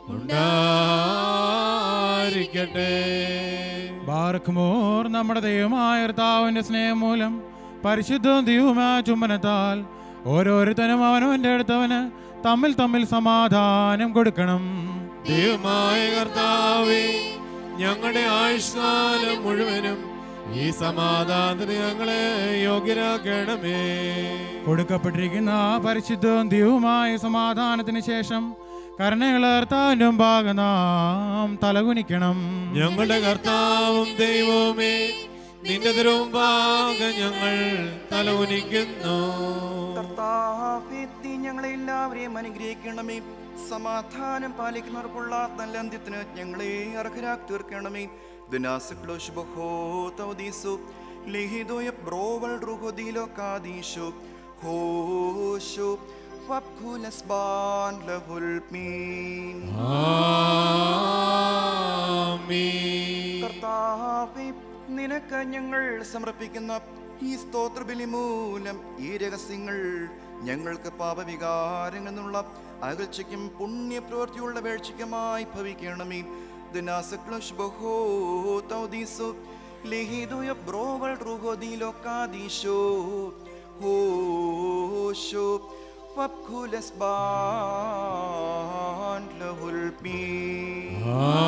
[SPEAKER 1] ഉണ്ടായിരിക്കട്ടെ
[SPEAKER 6] ബാർക്കുമോർ നമ്മുടെ ദൈവമായ കർത്താവിന്റെ സ്നേഹം മൂലം പരിശുദ്ധവും ദൈവമായ ചുംബനത്താൽ ഓരോരുത്തരും അവനവന്റെ അടുത്തവന് തമ്മിൽ തമ്മിൽ സമാധാനം കൊടുക്കണം
[SPEAKER 1] ദൈവമായ കർത്താവേ ഞങ്ങളുടെ ആയുഷ്കാലം മുഴുവനും ഈ സമാധാനത്തിന് ഞങ്ങളെ യോഗ്യരാക്കണമേ
[SPEAKER 6] കൊടുക്കപ്പെട്ടിരിക്കുന്ന പരിശുദ്ധവും ദൈവമായ സമാധാനത്തിന് ശേഷം കരുണകളർത്താനും ഭാഗം നാം തലകുനിക്കണം
[SPEAKER 1] ഞങ്ങളുടെ കർത്താവും ദൈവവുമേ നിന്റെ തിരുമ്പാകെ ഞങ്ങൾ തലകുനിക്കുന്നു
[SPEAKER 3] കർത്താവെത്തി ഞങ്ങളെ എല്ലാവരെയും അനുഗ്രഹിക്കണമേ സമാധാനം പാലിക്കുന്നവർക്കുള്ള നല്ല അന്ത്യത്തിന് ഞങ്ങളെ അർഹരാക്കി തീർക്കണമേ ദിനാസക്ലോഷ് ബഹോ തൗദീസു ലിഹിദോയ ബ്രോവൽ റുഹുദീലോ കാദീഷു ഹോഷു ഫബ്ഖുലസ് ബാൻ ലഹുൽ മീൻ
[SPEAKER 1] ആമീൻ.
[SPEAKER 3] കർത്താവേ നിനക്ക് ഞങ്ങൾ സമർപ്പിക്കുന്ന ഈ സ്തോത്രബലി മൂലം ഈ രഹസ്യങ്ങൾ ഞങ്ങൾക്ക് പാപവികാരങ്ങളിൽ നിന്നുള്ള അകൽച്ചയ്ക്കും പുണ്യപ്രവൃത്തിയുള്ള വേഴ്ചയ്ക്കുമായി ഭവിക്കണമേ ദിനാസക്ലോഷ് ബഹോ തൗദീസു ലിഹിദുയ ബ്രോവൽ റുഹോദീലോ കാദീശോ ഹോഷോ ഫബ്ഖുലസ് ബാൻ ലഹുൽ മീൻ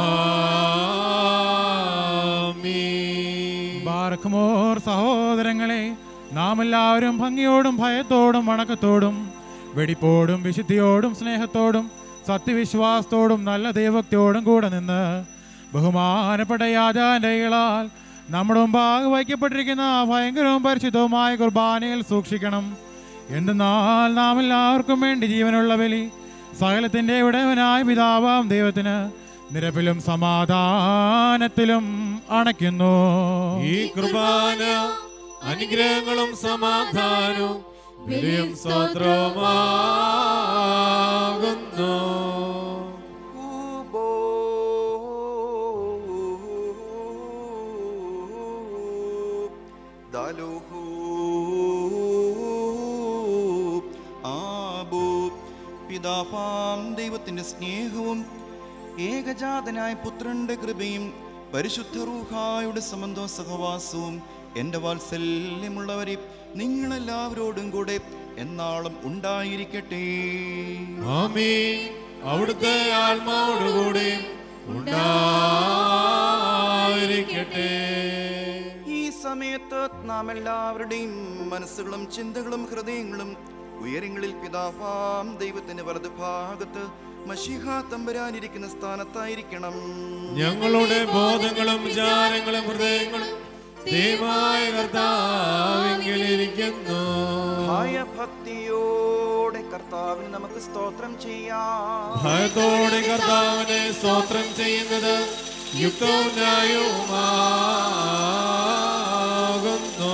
[SPEAKER 1] ആമീൻ.
[SPEAKER 6] ബാർക്കുമോർ സഹോദരങ്ങളെ നാം എല്ലാവരും ഭംഗിയോടും ഭയത്തോടും വണക്കത്തോടും വെടിപ്പോടും വിശുദ്ധിയോടും സ്നേഹത്തോടും സത്യവിശ്വാസത്തോടും നല്ല ദൈവക്തിയോടും കൂടെ നിന്ന് ബഹുമാനപ്പെട്ട യാചാൻ്റെകളാൽ നമ്മുടെ മുമ്പാകെ വയ്ക്കപ്പെട്ടിരിക്കുന്ന ഭയങ്കരവും പരിശുദ്ധവുമായ കുർബാനയിൽ സൂക്ഷിക്കണം എന്തെന്നാൽ നാം എല്ലാവർക്കും വേണ്ടി ജീവനുള്ള ബലി സകലത്തിൻ്റെ ഉടയവനായ പിതാവാം ദൈവത്തിന് നിരപ്പിലും സമാധാനത്തിലും അണയ്ക്കുന്നു
[SPEAKER 1] ഈ കുർബാന അനുഗ്രഹങ്ങളും സമാധാനവും വിലയും സ്തോത്രവുമാകുന്നു
[SPEAKER 3] ഹൂബോ ദലുഹു ആബു പിതാവാം ദൈവത്തിന്റെ സ്നേഹവും ഏകജാതനായ പുത്രന്റെ കൃപയും പരിശുദ്ധ റൂഹായുടെ സംബന്ധവും സഹവാസവും എൻ്റെ വാത്സല്യമുള്ളവരെ നിങ്ങളെല്ലാവരോടും കൂടെ എന്നാളും ഉണ്ടായിരിക്കട്ടെ
[SPEAKER 1] ആമീൻ അവിടുത്തെ ആത്മാവോടുകൂടി ഉണ്ടായിരിക്കട്ടെ
[SPEAKER 3] ഈ സമയത്ത് നാം എല്ലാവരുടെയും മനസ്സുകളും ചിന്തകളും ഹൃദയങ്ങളും ഉയരങ്ങളിൽ പിതാവാം ദൈവത്തിന്റെ വലതുഭാഗത്ത് മഷിഹ തമ്പരാനിരിക്കുന്ന സ്ഥാനത്തായിരിക്കണം
[SPEAKER 1] ഞങ്ങളുടെ ബോധങ്ങളും വിചാരങ്ങളും ഹൃദയങ്ങളും ദൈവമായ കർത്താവിരിക്കുന്നു
[SPEAKER 3] ഭയഭക്തിയോടെ കർത്താവിന് നമുക്ക് സ്തോത്രം ചെയ്യാം
[SPEAKER 1] ഭയത്തോടെ കർത്താവിനെ സ്തോത്രം ചെയ്യുന്നത് യുക്തവും ന്യായവുമാകുന്നു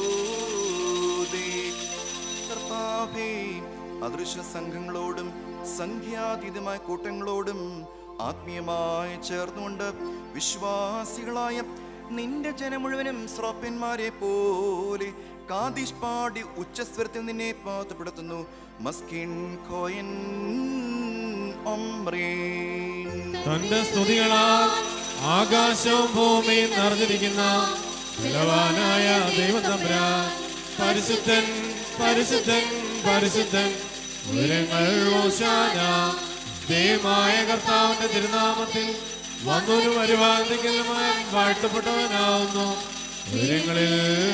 [SPEAKER 3] കർത്താവേ അദൃശ്യ സംഘങ്ങളോടും സംഖ്യാതീതമായ കൂട്ടങ്ങളോടും ആത്മീയമായി ചേർന്നുകൊണ്ട് വിശ്വാസികളായ നിന്റെ ജനം മുഴുവനും ശ്രോപ്യന്മാരെ പോലെ കാദിഷ് പാടി ഉച്ചസ്വരത്തിൽ നിന്നെ പാതപ്പെടുത്തുന്നു മസ്കിൻ ഖോയൻ ഒമ്രേൻ
[SPEAKER 1] തന്റെ സ്തുതികളാൽ ആകാശവും ഭൂമിയും നിറഞ്ഞിരിക്കുന്ന ബലവാനായ ദൈവം തമ്പുരാൻ പരിശുദ്ധൻ പരിശുദ്ധൻ പരിശുദ്ധൻ ഉയരങ്ങൾ ഓശാന ദൈവമായ കർത്താവിന്റെ തിരുനാമത്തിൽ വന്നൊരു വരുവാന്തിക്കലുമായി വാഴ്ത്തപ്പെട്ടവനാവുന്നു ഉയരങ്ങളിൽ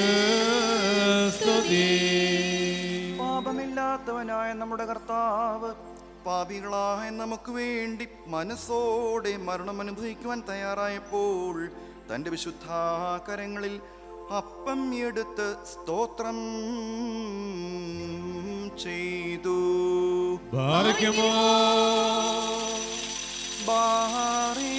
[SPEAKER 1] സ്തുതി
[SPEAKER 3] പാപമില്ലാത്തവനായ നമ്മുടെ കർത്താവ് പാപികളായ നമുക്ക് വേണ്ടി മനസ്സോടെ മരണം അനുഭവിക്കുവാൻ തയ്യാറായപ്പോൾ തൻ്റെ വിശുദ്ധാകരങ്ങളിൽ അപ്പം എടുത്ത് സ്തോത്രം ചെയ്തു
[SPEAKER 1] ഭാരയ്ക്കുമോ
[SPEAKER 3] ബാറി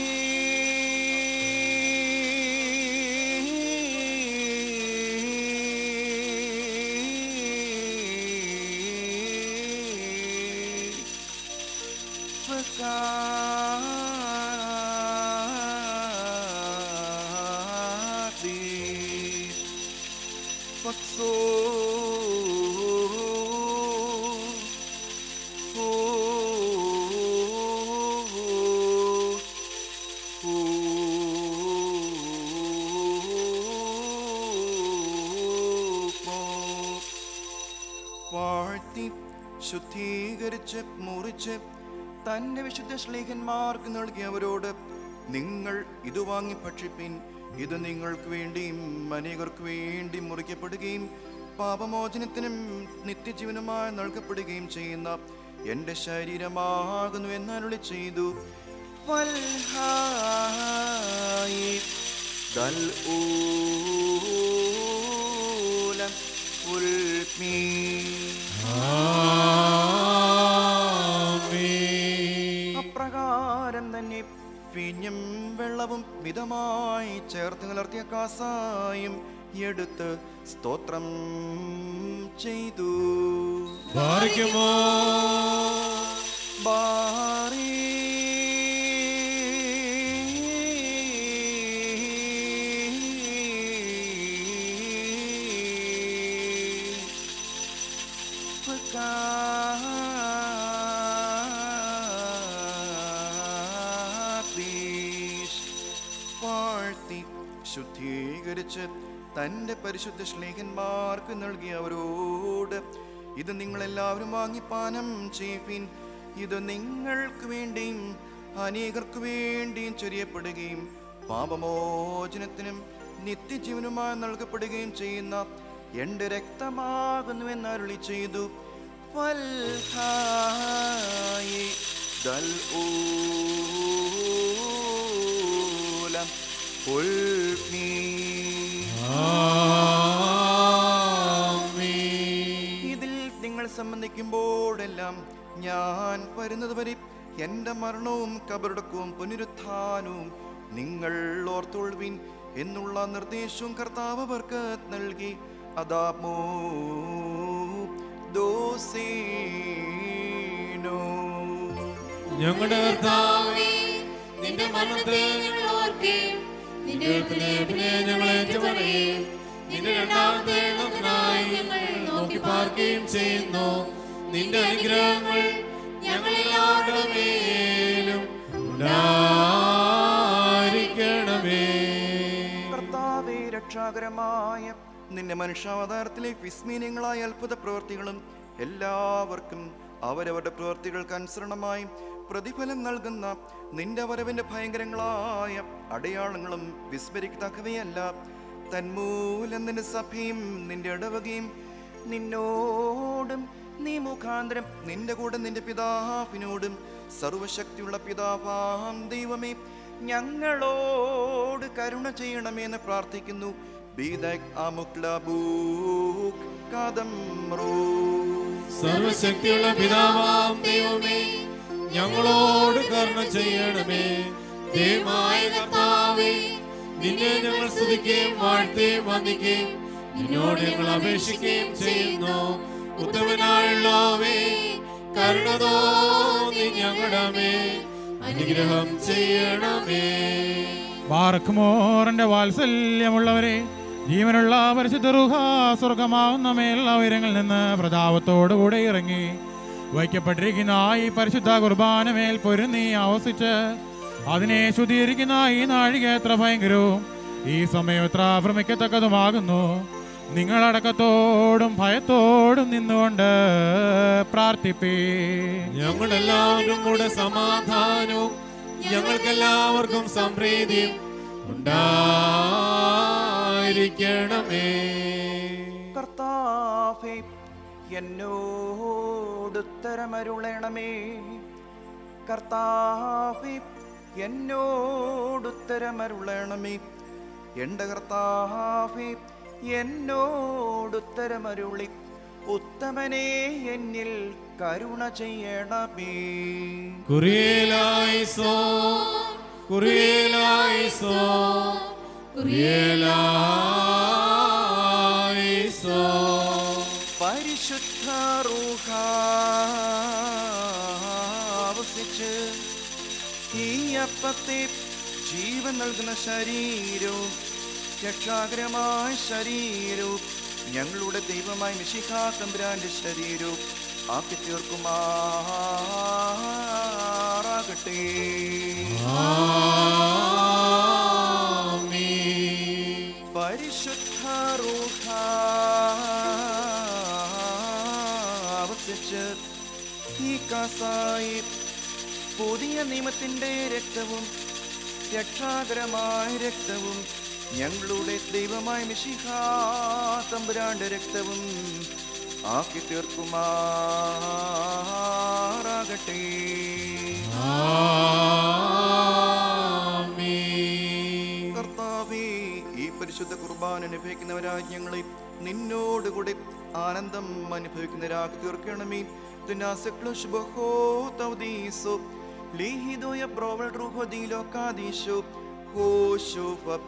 [SPEAKER 3] വാഴ്ത്തി ശുദ്ധീകരിച്ച് മുറിച്ച് തന്റെ വിശുദ്ധ ശ്ലീഹന്മാർക്ക് നൽകിയവരോട് നിങ്ങൾ ഇത് വാങ്ങി ഭക്ഷിപ്പിൻ ഇത് നിങ്ങൾക്ക് വേണ്ടിയും അനേകർക്ക് വേണ്ടി മുറിക്കപ്പെടുകയും പാപമോചനത്തിനും നിത്യജീവനുമായി നൽകപ്പെടുകയും ചെയ്യുന്ന എൻ്റെ ശരീരമാകുന്നു എന്നരുളി ചെയ്തു വൽഹായി ദൽ ഊലം ഉൽമീ
[SPEAKER 1] ആമീൻ.
[SPEAKER 3] അപ്രകാരം തന്നെ പിഞ്ഞും വെള്ളവും മിതമായി ചേർത്ത് കലർത്തിയ കാസായും എടുത്ത് സ്തോത്രം ചെയ്തു
[SPEAKER 1] ഭാരയ്ക്കുമോ
[SPEAKER 3] ബാറി വാഴ്ത്തി ശുദ്ധീകരിച്ച് തന്റെ പരിശുദ്ധ സ്നേഹന്മാർക്ക് നൽകിയവരോട് ഇത് നിങ്ങളെല്ലാവരും വാങ്ങി പാനം ചെയ്യുവിൻ ഇത് നിങ്ങൾക്ക് വേണ്ടിയും അനേകർക്ക് വേണ്ടിയും ചൊരിയപ്പെടുകയും പാപമോചനത്തിനും നിത്യജീവനുമായി നൽകപ്പെടുകയും ചെയ്യുന്ന എൻ്റെ രക്തമാകുന്നുവെന്ന് അരുളി ചെയ്തു വൽഹായി ദൽ ഊലം ഉൽമീ
[SPEAKER 1] ആമീൻ.
[SPEAKER 3] ഇതിൽ നിങ്ങൾ സംബന്ധിക്കുമ്പോഴെല്ലാം ഞാൻ വരുന്നത് വരെ എൻ്റെ മരണവും കബറടക്കവും പുനരുത്ഥാനവും നിങ്ങൾ ഓർത്തുകൊള്ളുവിൻ എന്നുള്ള നിർദ്ദേശവും കർത്താവ് അവർക്ക് നൽകി അതാമോ ദോസീനോ
[SPEAKER 1] ഞങ്ങളുടെ കർത്താവേ
[SPEAKER 2] നിന്റെ മരണത്തെ ഞങ്ങൾ ഓർക്കുകയും നിന്റെ
[SPEAKER 1] ഉയർപ്പിനെ ഞങ്ങൾ ഏറ്റുപറയുകയും നിന്റെ രണ്ടാമത്തെ എണ്ണത്തിനായി ഞങ്ങൾ നോക്കി പാർക്കുകയും ചെയ്യുന്നു നിന്റെ അനുഗ്രഹങ്ങൾ ഞങ്ങളെല്ലാവരുടെ മേലും ഉണ്ടായിരിക്കണമേ
[SPEAKER 3] കർത്താവേ രക്ഷാകരമായ നിന്റെ മനുഷ്യാവതാരത്തിലെ വിസ്മീനങ്ങളായ അത്ഭുത പ്രവൃത്തികളും എല്ലാവർക്കും അവരവരുടെ പ്രവൃത്തികൾക്ക് അനുസരണമായി പ്രതിഫലം നൽകുന്ന നിന്റെ വരവിന്റെ ഭയങ്കരങ്ങളായ അടയാളങ്ങളും വിസ്മരിക്കത്തക്കവയല്ല തന്മൂലം നിന്റെ സഭയും നിന്റെ ഇടവകയും നിന്നോടും നീ മുഖാന്തരം നിന്റെ കൂടെ നിന്റെ പിതാവിനോടും സർവശക്തിയുള്ള പിതാവാം ദൈവമേ ഞങ്ങളോട് കരുണ ചെയ്യണമെന്ന് പ്രാർത്ഥിക്കുന്നു ബീദക് അമുക്ലബൂക് കദംറോ
[SPEAKER 1] സർവശക്തിയുള്ള പിതാവാം ദൈവമേ ഞങ്ങളോട് കരുണ ചെയ്യണമേ ദൈവമായ കർത്താവേ നിന്നെ ഞങ്ങൾ സ്തുതിക്കുകയും വാഴ്ത്തുകയും വന്ദിക്കുകയും നിന്നോട് ഞങ്ങൾ അപേക്ഷിക്കുകയും ചെയ്യുന്നു ഉത്തമനായുള്ളവേ കരുണ തോന്നി ചെയ്യണമേ അനുഗ്രഹം ചെയ്യണമേ
[SPEAKER 6] ബാർക്കുമോറിന്റെ വാത്സല്യമുള്ളവരെ ജീവനുള്ള പരിശുദ്ധ റുഹ സ്വർഗമാവുന്ന മേലുള്ള ഉയരങ്ങളിൽ നിന്ന് പ്രതാപത്തോടുകൂടെ ഇറങ്ങി വയ്ക്കപ്പെട്ടിരിക്കുന്ന ഈ പരിശുദ്ധ കുർബാന മേൽ പൊരുന്നി ആവസിച്ച് അതിനെ ശുദ്ധീകരിക്കുന്ന ഈ നാഴിക എത്ര ഭയങ്കരവും ഈ സമയം എത്ര ഭ്രമിക്കത്തക്കതുമാകുന്നു നിങ്ങളടക്കത്തോടും ഭയത്തോടും നിന്നുകൊണ്ട് പ്രാർത്ഥിപ്പേ
[SPEAKER 1] ഞങ്ങളെല്ലാവരും കൂടെ സമാധാനവും ഞങ്ങൾക്കെല്ലാവർക്കും സംപ്രീതിയും ഉണ്ടായിരിക്കണമേ
[SPEAKER 3] കർത്താവേ എന്നോടുത്തരമരുളണമേ കർത്താവേ എന്നോടുത്തരമരുളണമേ എൻ്റെ കർത്താവേ എന്നോടുത്തരമരുളി ഉത്തമനെ എന്നിൽ കരുണ ചെയ്യണമേ
[SPEAKER 1] കുറിയലായിസോ കുറിയലായിസോ കുറിയലായിസോ
[SPEAKER 3] പരിശുദ്ധ റൂഹാവസിച്ച് ഈ അപ്പത്തെ ജീവൻ നൽകുന്ന ശരീരവും രക്ഷാകരമായ ശരീരവും ഞങ്ങളുടെ ദൈവമായ മിശിഖാ തമ്പുരാന്റെ ശരീരവും ആക്കി തീർക്കുമാറാകട്ടെ പരിശുദ്ധ റൂഹാവസിച്ച് ഈ കാസായി പുതിയ നിയമത്തിന്റെ രക്തവും രക്ഷാകരമായ രക്തവും ഞങ്ങളുടെ ദൈവമായ മിശിഹാ തമ്പുരാന്റെ രക്തവും ആക്കി തീർക്കുമാറാകട്ടെ കർത്താവേ ഈ പരിശുദ്ധ കുർബാന അനുഭവിക്കുന്നവരായ ഞങ്ങളെ നിന്നോടുകൂടി ആനന്ദം അനുഭവിക്കുന്നവരാക്കി തീർക്കണമേ ദിനാസക്ലുഷ് ബഹോ തൗദീസോ ലീഹിദോയ പ്രോവൽ റൂഹോ ദീലോകാദീശോ ഹോശോ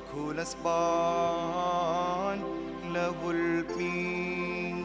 [SPEAKER 3] ഫബ്ഖുലസ്ബാൻ ലഹുൽ മീൻ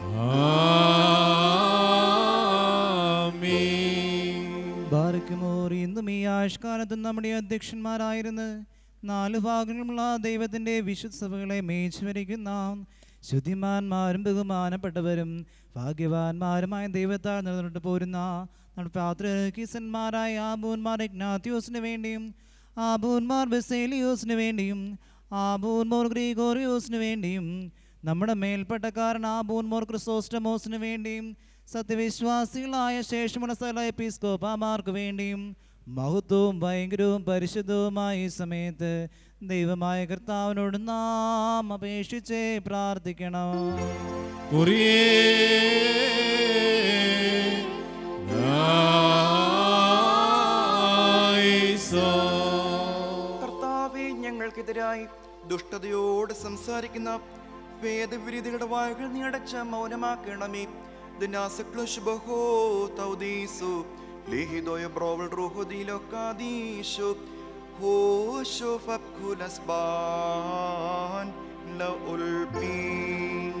[SPEAKER 7] ബാർക്കുമോർ ഇന്നും ഈ ആഷ്കാലത്തും നമ്മുടെ അധ്യക്ഷന്മാരായിരുന്ന് നാല് ഭാഗങ്ങളുമുള്ള ദൈവത്തിൻ്റെ വിശുദ്ധ സഭകളെ മേച്ചുവരിക്കുന്ന ശുദ്ധിമാന്മാരും ബഹുമാനപ്പെട്ടവരും ഭാഗ്യവാന്മാരുമായ ദൈവത്താൽ നിലനിട്ട് പോരുന്ന നമ്മുടെ പാത്രകീസന്മാരായ ആബൂന്മാർ ഇഗ്നാത്യോസിന് വേണ്ടിയും ആബൂന്മാർ ബെസേലിയോസിന് വേണ്ടിയും ആബൂന്മോർ ഗ്രീഗോറിയോസിന് വേണ്ടിയും നമ്മുടെ മേൽപ്പെട്ടക്കാരൻ ആബൂന്മോർ ക്രിസോസ്റ്റമോസിന് വേണ്ടിയും സത്യവിശ്വാസികളായ ശേഷമുള്ള സ്ഥല എപ്പിസ്കോപ്പമാർക്ക് വേണ്ടിയും മഹത്വവും ഭയങ്കരവും പരിശുദ്ധവുമായ ഈ സമയത്ത് ദൈവമായ കർത്താവിനോട് നാം അപേക്ഷിച്ച് പ്രാർത്ഥിക്കണം
[SPEAKER 3] കർത്താവെ ഞങ്ങൾക്കെതിരായി ദുഷ്ടതയോട് സംസാരിക്കുന്ന വേദവിരീതികളുടെ വായുകൾ നീ അടച്ച മൗനമാക്കണമേ ദിനാസക്ലുഷ് ബഹോ തൗദീസു ലിഹിദോയ ബ്രോവൽ റൂഹു ദീലോകാദീശു ഹോശു ഫബ്ഖുലസ്ബാൻ ലഉൽ മീൻ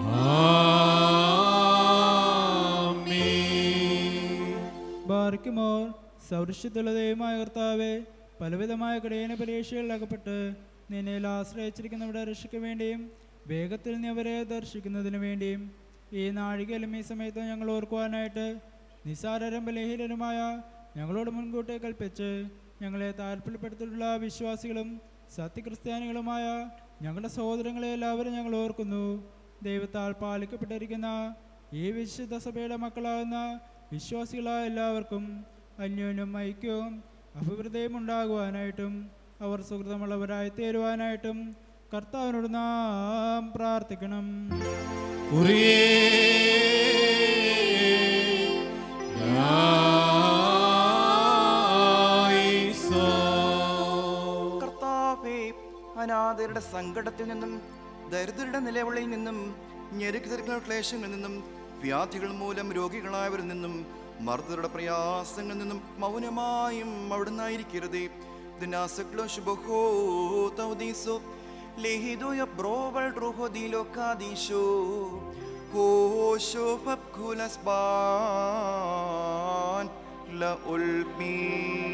[SPEAKER 8] ബാർക്കുമോർ സൗരക്ഷ്യത്തുള്ള ദൈവമായ കർത്താവെ പലവിധമായ കടയന പരീക്ഷകളിൽ അകപ്പെട്ട് നിന്നിൽ ആശ്രയിച്ചിരിക്കുന്നവരുടെ രക്ഷയ്ക്ക് വേണ്ടിയും വേഗത്തിൽ നീ അവരെ ദർശിക്കുന്നതിന് വേണ്ടിയും ഈ നാഴികയിലും ഈ സമയത്ത് ഞങ്ങൾ ഓർക്കുവാനായിട്ട് നിസാരരും ബലഹീനരുമായ ഞങ്ങളോട് മുൻകൂട്ടി കൽപ്പിച്ച് ഞങ്ങളെ താല്പര്യപ്പെടുത്തിയിട്ടുള്ള വിശ്വാസികളും സത്യക്രിസ്ത്യാനികളുമായ ഞങ്ങളുടെ സഹോദരങ്ങളെ എല്ലാവരും ഞങ്ങൾ ഓർക്കുന്നു ദൈവത്താൽ പാലിക്കപ്പെട്ടിരിക്കുന്ന ഈ വിശുദ്ധ സഭയുടെ മക്കളാകുന്ന വിശ്വാസികളായ എല്ലാവർക്കും അന്യോന്യം ഐക്യവും അഭിവൃദ്ധിയും ഉണ്ടാകുവാനായിട്ടും അവർ സുഹൃതമുള്ളവരായി തീരുവാനായിട്ടും കർത്താവിനോട് നാം പ്രാർത്ഥിക്കണം
[SPEAKER 3] കർത്താവേ അനാഥരുടെ സങ്കടത്തിൽ നിന്നും ദരിദ്രരുടെ നിലവിളിയിൽ നിന്നും ഞെരുക്കുതിരക്കുന്ന ക്ലേശങ്ങളിൽ നിന്നും വ്യാധികൾ മൂലം രോഗികളായവരിൽ നിന്നും മർദ്ദരുടെ പ്രയാസങ്ങളിൽ നിന്നും മൗനമായും അവിടുന്നായിരിക്കരുതേ ദിനാസക്ലോഷ് ബഹോ തൗദീസോ ലിഹിദോയ ബ്രോവൽ റൂഹോ ദീലോകാദീശോ ഹോശോ ഫബ്ഖുലസ്ബാൻ لألقي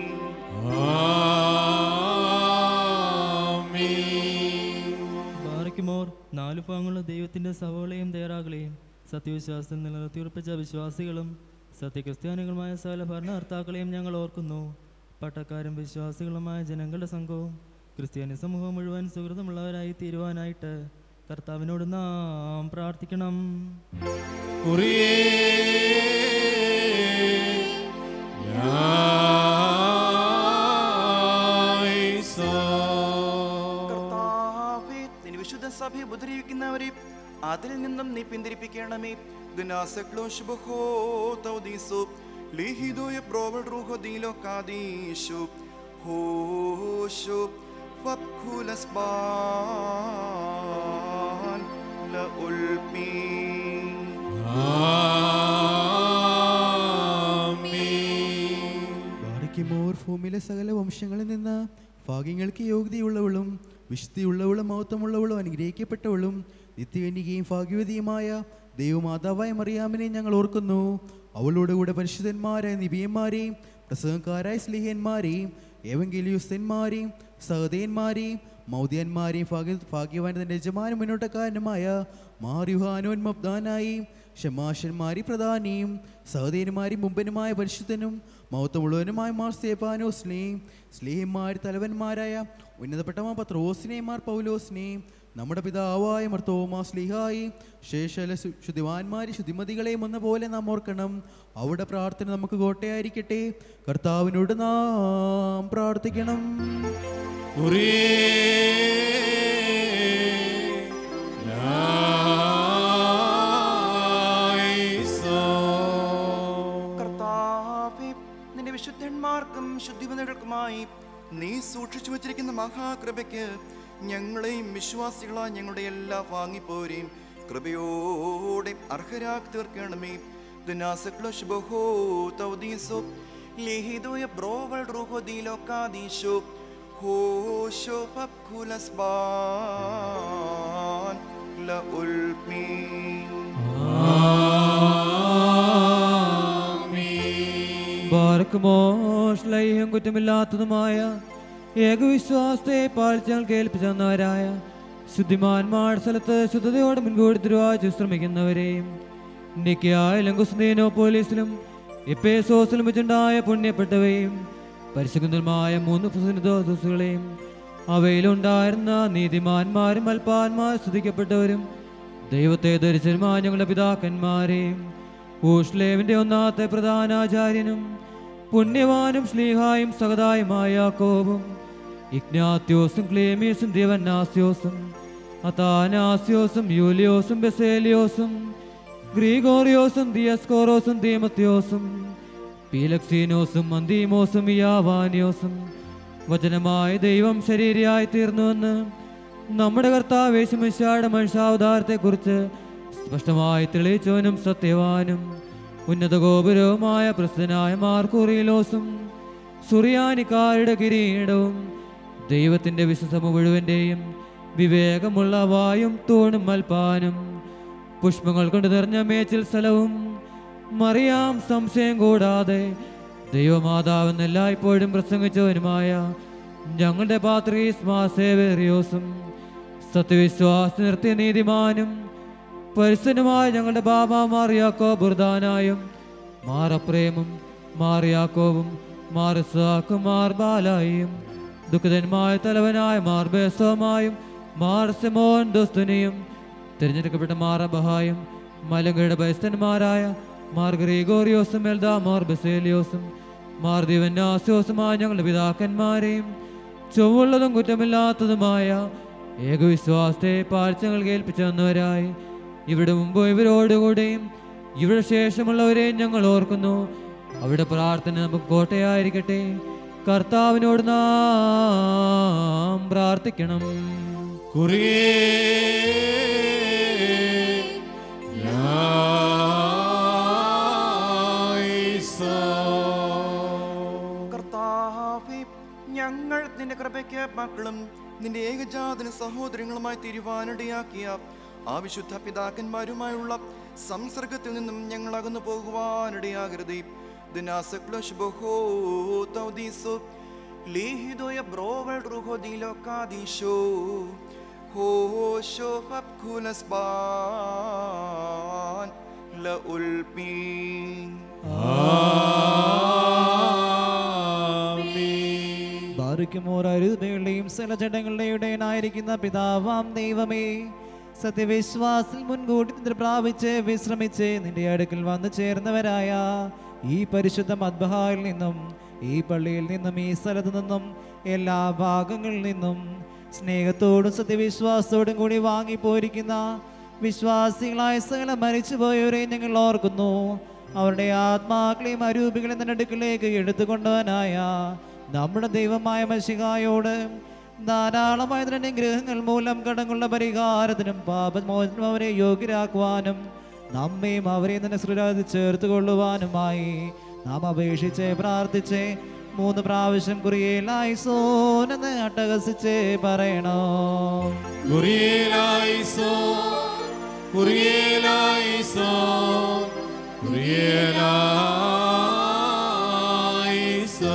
[SPEAKER 1] ആമീൻ
[SPEAKER 9] ബാറയ്ക്കുമോർ നാലു ഭാഗങ്ങളുള്ള ദൈവത്തിന്റെ സഭകളെയും തയ്യാറാകളെയും സത്യവിശ്വാസത്തിൽ നിലനിർത്തിയുറപ്പിച്ച വിശ്വാസികളും സത്യക്രിസ്ത്യാനികളുമായ സകല ഭരണകർത്താക്കളെയും ഞങ്ങൾ ഓർക്കുന്നു പട്ടക്കാരും വിശ്വാസികളുമായ ജനങ്ങളുടെ സംഘവും ക്രിസ്ത്യാനി സമൂഹം മുഴുവൻ സുഹൃതമുള്ളവരായി തീരുവാനായിട്ട് കർത്താവിനോട് നാം പ്രാർത്ഥിക്കണം
[SPEAKER 1] കുറിയേ ലായിസോ.
[SPEAKER 3] കർത്താവേ, നിന്റെ വിശുദ്ധ സഭയെ ഉപദ്രവിക്കുന്നവരെ അതിൽ നിന്നും നീ പിന്തിരിപ്പിക്കണമേ ഗനാസക്ലോ ശുഭഹോ തൗദീസു ലിഹിദോയ പ്രോവൽ റൂഹോ ദീലോ കാദീഷു ഹോഷു ഫബ്ഖുലസ്ബാൻ ലഉൽമീൻ
[SPEAKER 1] ആമീൻ
[SPEAKER 10] ബാറിക്കുമോർ ഭൂമിയിലെ സകല വംശങ്ങളിൽ നിന്ന് ഭാഗ്യങ്ങൾക്ക് യോഗ്യതയുള്ളവളും വിശുദ്ധിയുള്ളവളും മഹത്വമുള്ളവളും അനുഗ്രഹിക്കപ്പെട്ടവളും നിത്യകന്യകയും ഭാഗ്യവതിയുമായ ദൈവമാതാവായ മറിയാമിനെ ഞങ്ങൾ ഓർക്കുന്നു അവളോട് കൂടെ പരിശുദ്ധന്മാരായ നിബിയന്മാരെയും പ്രസംഗക്കാരായ സ്ലിഹന്മാരെയും ഏവങ്കിലിയുസ്തന്മാരെയും സഹതയന്മാരെയും മൗദ്യന്മാരെയും ഭാഗ്യ ഭാഗ്യവാൻ തന്റെ യജമാനും മുന്നോട്ടക്കാരനുമായ മാറിയുഹാനോൻ മബ്ദാനായി ഷമാഷന്മാരി പ്രധാനിയും സഹോദരന്മാരും മുമ്പനുമായ പരിശുദ്ധനും മഹത്വമുള്ളവനുമായ മാർ സ്തേപ്പാനോ സ്ലീം സ്ലീഹന്മാർ തലവന്മാരായ ഉന്നതപ്പെട്ട മാ പത്രോസിനെയും മാർ പൗലോസിനെയും നമ്മുടെ പിതാവായ മർത്തോമാ സ്ലിഹായി ശേഷല ശു- ശുദ്ധിമാന്മാരി ശുദ്ധിമതികളെയും എന്ന പോലെ നാം ഓർക്കണം അവിടെ പ്രാർത്ഥന നമുക്ക് കോട്ടയായിരിക്കട്ടെ കർത്താവിനോട് നാം പ്രാർത്ഥിക്കണം
[SPEAKER 3] കർത്താവേ നിന്റെ വിശുദ്ധന്മാർക്കും ശുദ്ധിമതികൾക്കുമായി നീ സൂക്ഷിച്ചു വച്ചിരിക്കുന്ന മഹാകൃപയ്ക്ക് ഞങ്ങളെയും വിശ്വാസികളായ ഞങ്ങളുടെ എല്ലാ വാങ്ങിപ്പോരെയും കൃപയോടെ അർഹരാക്കി തീർക്കണമേ ദിനാസക്ലോ ശുഭഹോ തൗദീസോ ലിഹിദോയ ബ്രോവൽ റൂഹോ ദീലോക്കാദീശോ ഹോശോ ഫബ്ഖുലസ്ബാൻ ലഉൽമീൻ
[SPEAKER 11] ബാർക്കുമോ ശ്ലൈഹം കുറ്റമില്ലാത്തതുമായ ഏകവിശ്വാസത്തെ പാലിച്ചാൽ കേൾപ്പിച്ചവരായ ശുദ്ധിമാന്മാർ സ്ഥലത്ത് ശുദ്ധതയോടെ മുൻകൂടി തിരുവാച്ചു ശ്രമിക്കുന്നവരെയും നിക്കായ ലങ്കുസ്തീനോ പോലീസിലും എപ്പേസോസിലും വെച്ചുണ്ടായ പുണ്യപ്പെട്ടവയും പരിശുദ്ധമായ മൂന്ന് പ്രസിദ്ധോസുകളെയും അവയിലുണ്ടായിരുന്ന നീതിമാന്മാരും അൽപ്പാന്മാർ സ്തുതിക്കപ്പെട്ടവരും ദൈവത്തെ ധരിച്ചരുമായ ഞങ്ങളുടെ പിതാക്കന്മാരെയും ഊഷ്ലേവിന്റെ ഒന്നാമത്തെ പ്രധാനാചാര്യനും പുണ്യവാനും ശ്ലീഹായും സഹതായുമായ യാക്കോബും ഇഗ്നാത്യോസും ക്ലേമിയസും ദേവന്നാസ്യോസും അതാനാസ്യോസും യൂലിയോസും ബെസേലിയോസും ഗ്രീഗോറിയോസും ദിയസ്കോറോസും ദീമത്യോസും പീലക്സീനോസും അന്തീമോസും യാവാനിയോസും വചനമായ ദൈവം ശരീരയായി തീർന്നുവെന്ന് നമ്മുടെ കർത്താവേശുമിശായുടെ മനുഷ്യാവതാരത്തെക്കുറിച്ച് സ്പഷ്ടമായി തെളിയിച്ചവനും സത്യവാനും ഉന്നത ഗോപുരവുമായ പ്രസിദ്ധനായ മാർക്കുറിയിലോസും സുറിയാനിക്കാരുടെ കിരീടവും ദൈവത്തിന്റെ വിശ്വസമ മുഴുവന്റെയും വിവേകമുള്ള വായും തൂണും മൽപ്പാനും പുഷ്പങ്ങൾ കൊണ്ട് നിറഞ്ഞ മേച്ചിൽ സ്ഥലവും മറിയാം സംശയം കൂടാതെ ദൈവമാതാവെന്ന് എല്ലായ്പ്പോഴും പ്രസംഗിച്ചവനുമായ ഞങ്ങളുടെ പാത്രീസ് മാസേവേറിയോസും സത്യവിശ്വാസ നിർത്തിയ നീതിമാനും പരിസനുമായ ഞങ്ങളുടെ ബാബ മാറിയാക്കോ ബുർദാനായും മാറപ്രേമും മാറിയാക്കോവും മാറിസാക്കും മാർ ബാലായും ദുഃഖിതന്മായ തലവനായ മാർ ബേസോമായും മാർ സെമോൻ ദോസ്തുനിയും തിരഞ്ഞെടുക്കപ്പെട്ട മാർ അബഹായും മലങ്കയുടെ ബൈസ്തന്മാരായ മാർ ഗ്രീഗോറിയോസും എൽദാ മാർ ബസേലിയോസും മാർ ദിവന്നാസ്യോസുമായ ഞങ്ങളുടെ പിതാക്കന്മാരെയും ചൊവ്വുള്ളതും കുറ്റമില്ലാത്തതുമായ ഏകവിശ്വാസത്തെ പാഴ്ചകൾ കേൾപ്പിച്ചു തന്നവരായി ഇവിടെ മുമ്പ് ഇവരോടുകൂടെയും ഇവിടെ ശേഷമുള്ളവരെയും ഞങ്ങൾ ഓർക്കുന്നു അവിടെ പ്രാർത്ഥന നമുക്ക് കോട്ടയായിരിക്കട്ടെ കർത്താവിനോട് നാം പ്രാർത്ഥിക്കണം
[SPEAKER 3] കർത്താവേ ഞങ്ങൾ നിന്റെ കൃപയ്ക്ക് മക്കളും നിന്റെ ഏകജാതന സഹോദരങ്ങളുമായി തിരുവാനിടയാക്കിയ ആ വിശുദ്ധ പിതാക്കന്മാരുമായുള്ള സംസർഗത്തിൽ നിന്നും ഞങ്ങൾ അകന്നു പോകുവാനിടയാകരുതേ Dinasaklush boho taudiso. Lihido ya brovel ruho dilo kadisho. Ho sho hap kulas ban la ulpin.
[SPEAKER 7] ബാറിക്കുമോർ അരുതകളുടെയും സ്ഥലചടങ്ങളുടെയും ഇടയനായിരിക്കുന്ന പിതാവാം ദൈവമേ സത്യവിശ്വാസത്തിൽ മുൻകൂട്ടി നിദ്ര പ്രാപിച്ച് വിശ്രമിച്ച് നിന്റെ അടുക്കൽ വന്നു ചേർന്നവരായ ഈ പരിശുദ്ധ മദ്ബഹായിൽ നിന്നും ഈ പള്ളിയിൽ നിന്നും ഈ സ്ഥലത്തു നിന്നും എല്ലാ ഭാഗങ്ങളിൽ നിന്നും സ്നേഹത്തോടും സത്യവിശ്വാസത്തോടും കൂടി വാങ്ങിപ്പോയിരിക്കുന്ന വിശ്വാസികളായ സകല മരിച്ചുപോയവരെ ഞങ്ങൾ ഓർക്കുന്നു അവരുടെ ആത്മാക്കളെയും അരൂപികളെ നിന്റെ അടുക്കിലേക്ക് എടുത്തുകൊണ്ടവനായ നമ്മുടെ ദൈവമായ മഷികായോട് ധാരാളമായ നിന്റെ അനുഗ്രഹങ്ങൾ മൂലം കടങ്ങളുടെ പരിഹാരത്തിനും പാപമോചനം അവരെ യോഗ്യരാക്കുവാനും നമ്മയും അവരെ തന്നെ ശ്രീരാതി ചേർത്ത് കൊള്ളുവാനുമായി നാം അപേക്ഷിച്ച് പ്രാർത്ഥിച്ച് മൂന്ന് പ്രാവശ്യം കുറിയേലായി സോനെന്ന് അട്ടഹസിച്ച് പറയണോ
[SPEAKER 1] കുറിയേലായിസോ കുറിയേലായിസോ കുറിയേലായിസോ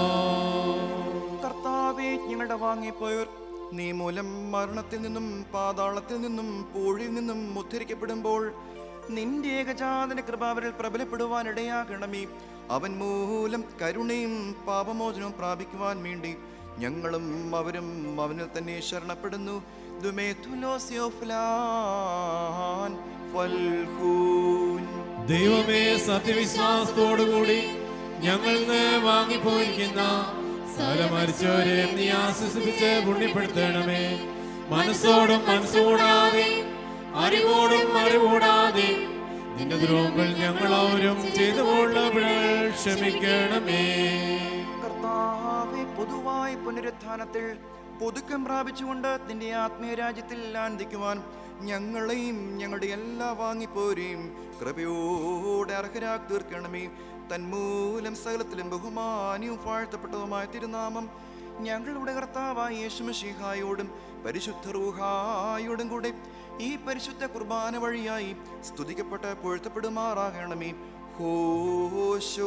[SPEAKER 3] കർത്താവെ ഞങ്ങളുടെ വാങ്ങിപ്പോയവർ നീ മൂലം മരണത്തിൽ നിന്നും പാതാളത്തിൽ നിന്നും പൂഴിൽ നിന്നും ഉദ്ധരിക്കപ്പെടുമ്പോൾ നിന്റെ ഏകജാതന കൃപാവരിൽ പ്രബലപ്പെടുവാൻ ഇടയാകണമേ അവൻ മൂലം കരുണയും പാപമോചനവും പ്രാപിക്കുവാൻ വേണ്ടി ഞങ്ങളും അവരും അവനിൽ തന്നെ ശരണപ്പെടുന്നു ദുമേ തുലോസിയോഫ്ലാൻ ഫൽഹൂൻ
[SPEAKER 1] ദൈവമേ സത്യവിശ്വാസത്തോടുകൂടി ഞങ്ങൾ നിന്ന് വാങ്ങിപ്പോയിരിക്കുന്ന സകല മരിച്ചവരെ നീ ആശ്വസിപ്പിച്ച് പുണ്യപ്പെടുത്തണമേ മനസ്സോടും മനസ്സുകൂടാതെ അറിവോടും അറിവൂടാതെ നിന്റെ ദ്രോഹങ്ങൾ ഞങ്ങൾ അവരും ചെയ്തുകൊള്ള പിഴകൾ ക്ഷമിക്കണമേ
[SPEAKER 3] കർത്താവെ പൊതുവായ പുനരുത്ഥാനത്തിൽ പുതുക്കം പ്രാപിച്ചുകൊണ്ട് നിന്റെ ആത്മീയ രാജ്യത്തിൽ ആനന്ദിക്കുവാൻ ഞങ്ങളെയും ഞങ്ങളുടെ എല്ലാ വാങ്ങിപ്പോരെയും കൃപയോടെ അർഹരാക്കി തീർക്കണമേ തന്മൂലം സകലത്തിലും ബഹുമാനിയും വാഴ്ത്തപ്പെട്ടതുമായ തിരുനാമം ഞങ്ങളുടെ കർത്താവായ യേശുമഷിഹായോടും പരിശുദ്ധ റൂഹായോടും കൂടെ ഈ പരിശുദ്ധ കുർബാന വഴിയായി സ്തുതിക്കപ്പെട്ട് പൊഴുത്തപ്പെടുമാറാകണമേ ഹോശോ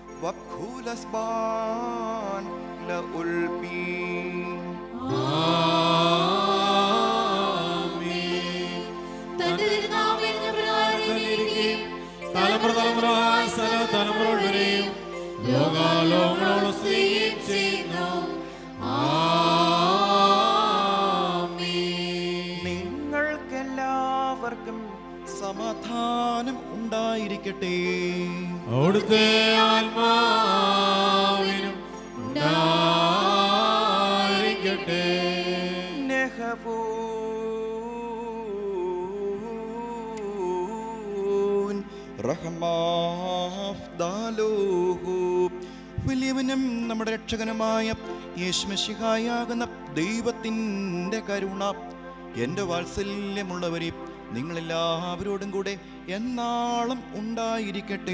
[SPEAKER 3] വഖൂലസ്ബാൻ ലഉൽപീൻ
[SPEAKER 2] തന്റെ തിരുനാമത്തിൽ ഞാൻ പ്രാർത്ഥിക്കുകയും
[SPEAKER 1] തലമുറ തലമുറ സ്ഥല തലമുറ വരെയും ലോകാലോകങ്ങളോട് സ്ത്രീയും ചെയ്യുന്നു
[SPEAKER 3] നിങ്ങൾക്കെല്ലാവർക്കും സമാധാനം ഉണ്ടായിരിക്കട്ടെ
[SPEAKER 1] അവിടുത്തെ ആത്മാവിനും ഉണ്ടായിരിക്കട്ടെ
[SPEAKER 3] നെഹബൂൻ റഹ്മാഫ്ദാലോഹു. വലിയവനും നമ്മുടെ രക്ഷകനുമായ യേശുമശിഹായാകുന്ന ദൈവത്തിൻ്റെ കരുണ എൻ്റെ വാത്സല്യമുള്ളവരെ നിങ്ങളെല്ലാവരോടും കൂടെ എന്നാളും ഉണ്ടായിരിക്കട്ടെ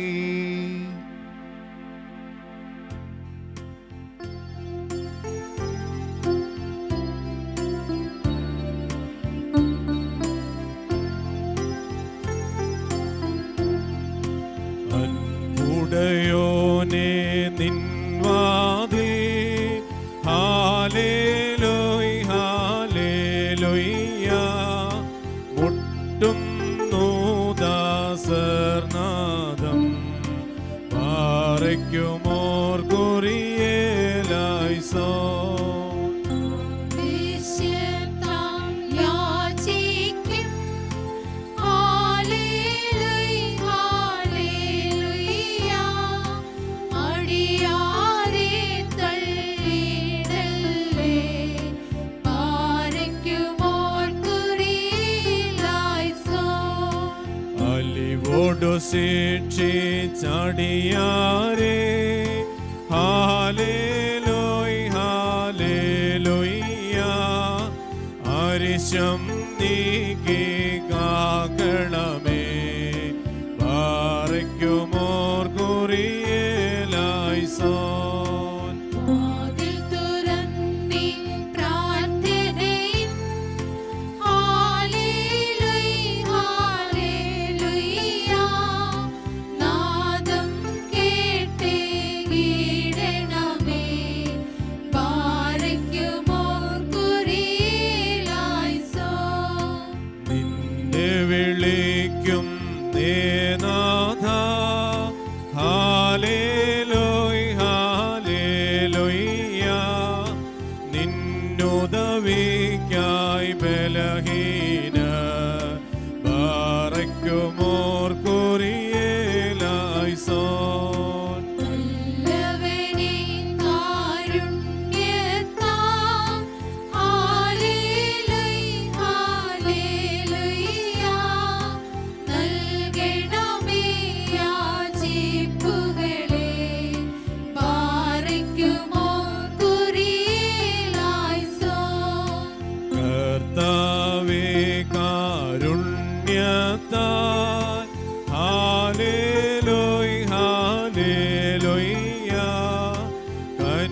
[SPEAKER 1] ഉടയോനെ നിൻവാതിൽ ഹാലേലോയ് ഹാലേലോയ്യ മുട്ടുന്നു ദാസർനാദം പാറയ്ക്കുമോർ കുറിയേലായിസോ
[SPEAKER 2] വിശുദ്ധം യാചിക്കും. Hallelujah, hallelujah. അടിയാരെ തള്ളിയിടല്ലേ. പാരയ്ക്കുമോർ കുറിയിലായിസോ.
[SPEAKER 1] അലിവോടു ശിക്ഷിച്ചടിയാരെ ഹാലേലോയ് ഹാലേലോയ്യ അരിശം നീക്കി കാക്കണമേ പാറയ്ക്കുമോർ കുറിയേലായിസോൻ
[SPEAKER 2] വാതിൽ തുറന്നീ പ്രാർത്ഥനയിൻ. Hallelujah, hallelujah. നാദം കേട്ട്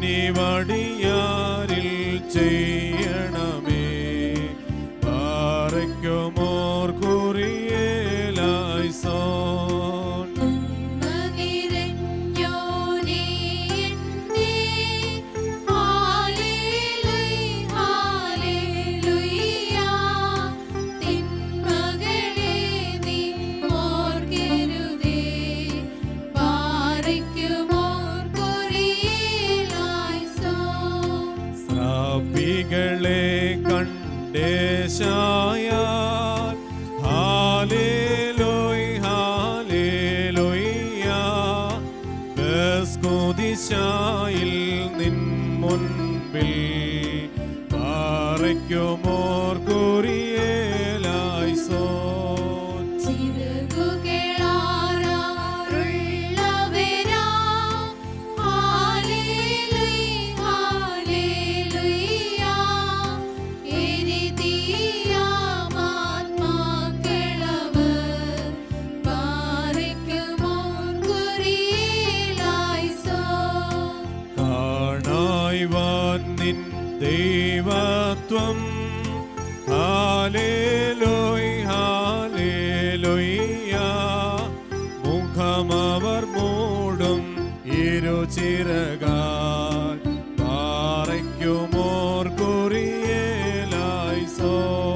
[SPEAKER 1] ഇനി വടിയാരിൽ ചെയ്യണമേ പാറയ്ക്കുമോർ കുറിയേലായി സോൺ
[SPEAKER 2] നിറഞ്ഞോനേ എന്നെ ഹല്ലേലൂയ ഹല്ലേലൂയ തിന്മകളെ നീ ഓർക്കരുതേ പാറയ്ക്കുമോർ കുറിയേലായി സോ
[SPEAKER 1] ശ്രാപികളെ കണ്ടേശായാൽ ഹാലേലോയ് ഹാലേലോയ്യ ബസ്കുദിശായിൽ നിൻ മുൻപിൽ പാറയ്ക്കുമോർ കുറിയേലായി സോ
[SPEAKER 2] ചിറകുകളാറുള്ളവരാ ഹല്ലേലൂയ ഹല്ലേലൂയ എരിതിയാമാത്മാക്കളവർ പാറയ്ക്കുമോർ കുറിയേലായി സോ
[SPEAKER 1] കാണായി വാൻ നിൻ ദൈവത്വം ഹാലേലോയ് ഹാലേലോയ്യ മുഖമവർ മൂടും ഇരുചിറകാൽ പാറയ്ക്കുമോർ കുറിയേലായി സോ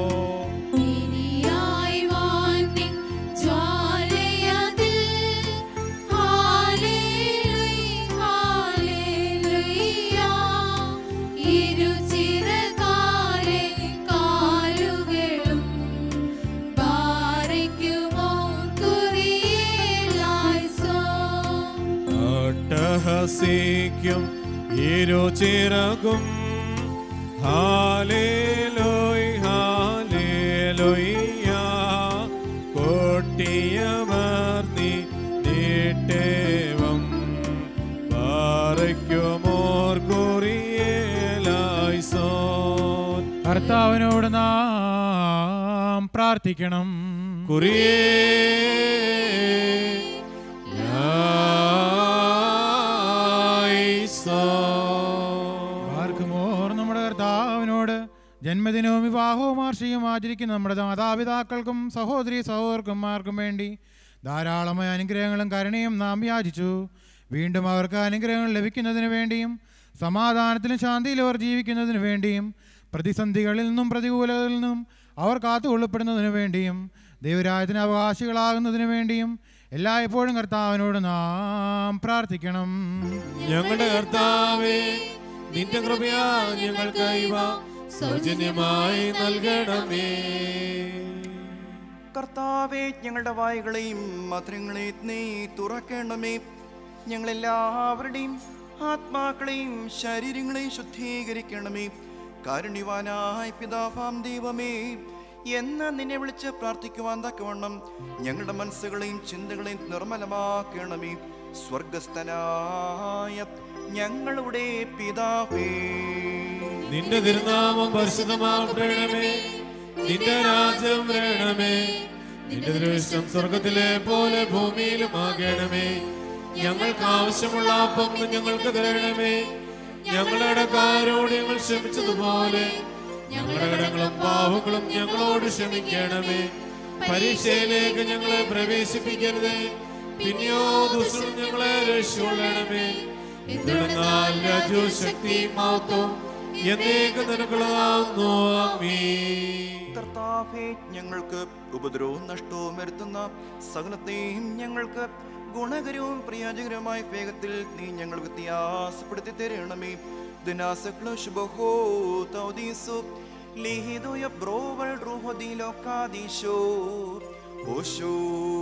[SPEAKER 2] ഇനിയായി വാനിൻ ജ്വാലയതിൽ ഹല്ലേലൂയ ഹല്ലേലൂയ ഇരുചിറകാലെ കാലുകളും പാറയ്ക്കുമോർ കുറിയേലായി സോ
[SPEAKER 1] അട്ടഹസിക്കും ഇരുചിറകും ഹാലേലോയ് ഹാലേലോയ്യ കൊട്ടിയമർ നീ നീട്ടേവം പാറയ്ക്കുമോർ കുറിയേലായി സോൻ
[SPEAKER 6] കർത്താവിനോട് നാം പ്രാർത്ഥിക്കണം
[SPEAKER 1] കുറിയേ
[SPEAKER 6] ആർക്കുമോർ നമ്മുടെ കർത്താവിനോട് ജന്മദിനവും വിവാഹവും വാർഷികവും ആചരിക്കുന്ന നമ്മുടെ മാതാപിതാക്കൾക്കും സഹോദരി സഹോദരന്മാർക്കും വേണ്ടി ധാരാളമായ അനുഗ്രഹങ്ങളും കരുണയും നാം യാചിച്ചു വീണ്ടും അവർക്ക് അനുഗ്രഹങ്ങൾ ലഭിക്കുന്നതിന് വേണ്ടിയും സമാധാനത്തിലും ശാന്തിയിലും അവർ ജീവിക്കുന്നതിന് വേണ്ടിയും പ്രതിസന്ധികളിൽ നിന്നും പ്രതികൂലതകളിൽ നിന്നും അവർ കാത്തുകൊള്ളപ്പെടുന്നതിന് വേണ്ടിയും ദൈവരാജ്യത്തിന് അവകാശികളാകുന്നതിന് വേണ്ടിയും എല്ലായ്പ്പോഴും കർത്താവിനോട് നാം പ്രാർത്ഥിക്കണം
[SPEAKER 1] ഞങ്ങളുടെ കർത്താവേ നിന്റെ കൃപയാ ഞങ്ങൾക്ക് ഇവ സൗജന്യമായി നൽകണമേ
[SPEAKER 3] കർത്താവെ ഞങ്ങളുടെ വായുകളെയും മധുരങ്ങളെയും നീ തുറക്കണമേ ഞങ്ങളെല്ലാവരുടെയും ആത്മാക്കളെയും ശരീരങ്ങളെയും ശുദ്ധീകരിക്കണമേ കാരുണ്യവാനായ പിതാവാം ദൈവമേ എന്ന് നിന്നെ വിളിച്ച് പ്രാർത്ഥിക്കുവാൻ തക്കവണ്ണം ഞങ്ങളുടെ മനസ്സുകളെയും ചിന്തകളെയും നിർമ്മലമാക്കണമേ സ്വർഗസ്ഥനായ ഞങ്ങളുടെ പിതാവേ
[SPEAKER 1] നിന്റെ തിരുനാമം പരിശുദ്ധമാക്കണമേ നിന്റെ രാജ്യം വരണമേ നിന്റെ ദൃശ്യം സ്വർഗത്തിലെ പോലെ ഭൂമിയിലും ആകണമേ ഞങ്ങൾക്ക് ആവശ്യമുള്ള അപ്പം ഞങ്ങൾക്ക് തരണമേ ഞങ്ങളുടെ കാരോട് ഞങ്ങൾ ക്ഷമിച്ചതുപോലെ ഞങ്ങളുടെ കടങ്ങളും പാവങ്ങളും ഞങ്ങളോട് ക്ഷമിക്കണമേ പരീക്ഷയിലേക്ക് ഞങ്ങളെ പ്രവേശിപ്പിക്കരുത് പിന്നെയോ ദുഷ്ടം ഞങ്ങളെ രക്ഷിക്കൊള്ളണമേ എന്തുകൊണ്ടെന്നാൽ രാജ്യവും ശക്തിയും മഹത്വവും എന്നേക്ക് നിനക്കുള്ളതാകുന്നു ആമീൻ
[SPEAKER 3] കർത്താവേ ഞങ്ങൾക്ക് ഉപദ്രവവും നഷ്ടവും വരുത്തുന്ന സകലത്തെയും ഞങ്ങൾക്ക് ഗുണകരവും പ്രയോജകരവുമായ വേഗത്തിൽ നീ ഞങ്ങൾ വ്യത്യാസപ്പെടുത്തി തരണമേ ദിനാസക്ലോ തൗദീസു ലിഹിതുയ ബ്രോവൽ റുഹദി ലോകാദീശോ ഓശോ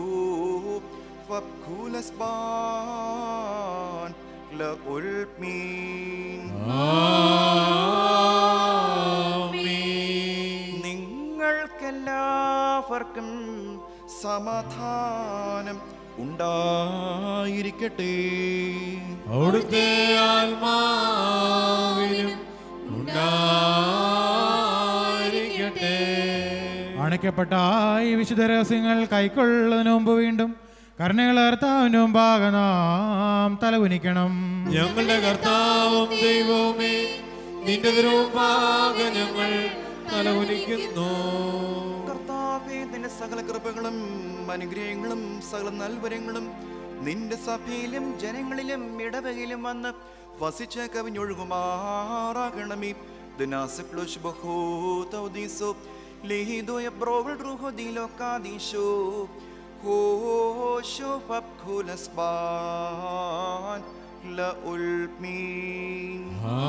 [SPEAKER 3] ഫബ്ഖുലസ്ബാൻ ലഉൽമീൻ നിങ്ങൾക്കെല്ലാവർക്കും സമാധാനം ഉണ്ടായിരിക്കട്ടെ
[SPEAKER 1] അവിടുത്തെ ആത്മാവിനും ഉണ്ടായിരിക്കട്ടെ
[SPEAKER 6] അണയ്ക്കപ്പെട്ട ഈ വിശുദ്ധ രഹസ്യങ്ങൾ കൈക്കൊള്ളുന്നതിന് മുമ്പ് വീണ്ടും കരുണകളർത്താവിൻ്റെ മുമ്പാകെ നാം തലകുനിക്കണം
[SPEAKER 1] ഞങ്ങളുടെ കർത്താവും ദൈവവുമേ നിന്റെ തിരുമുമ്പാകെ ഞങ്ങൾ തലകുനിക്കുന്നു
[SPEAKER 3] കർത്താവേ നിന്റെ സകല കൃപകളും അനുഗ്രഹങ്ങളും സകല നൽവരങ്ങളും നിന്റെ സഭയിലും ജനങ്ങളിലും ഇടവകയിലും വന്ന് വസിച്ച് കവിഞ്ഞൊഴുകുമാറാകണമേ ദിനാസക്ലോഷ് ബഹോ തൗദീസോ ലഹിദോയ ബ്രോവൽ റൂഹോ ദിലോകാദീശോ ഹോശോ ഫബ്ഖുലസ്ബാൻ ലഉൽമീൻ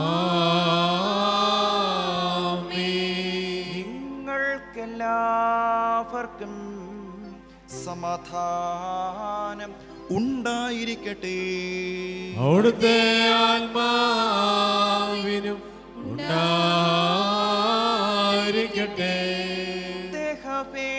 [SPEAKER 3] നിങ്ങൾക്കെല്ലാവർക്കും സമാധാനം ഉണ്ടായിരിക്കട്ടെ
[SPEAKER 1] അവിടുത്തെ ആത്മാവിനും ഉണ്ടായിരിക്കട്ടെ
[SPEAKER 3] ദേഹമേ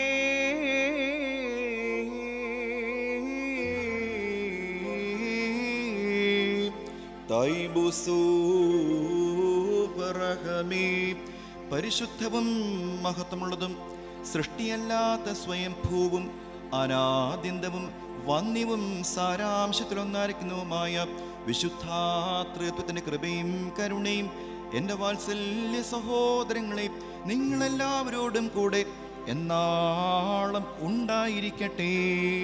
[SPEAKER 3] തൈബുസൂപറഹമേ പരിശുദ്ധവും മഹത്വമുള്ളതും സൃഷ്ടിയല്ലാത്ത സ്വയംഭൂവും അനാദ്യന്തവും വന്യവും സാരാംശത്തിലൊന്നായിരിക്കുന്നതുമായ വിശുദ്ധാതൃത്വത്തിന്റെ കൃപയും കരുണയും എൻ്റെ വാത്സല്യ സഹോദരങ്ങളെ നിങ്ങളെല്ലാവരോടും കൂടെ എന്നാളും ഉണ്ടായിരിക്കട്ടെ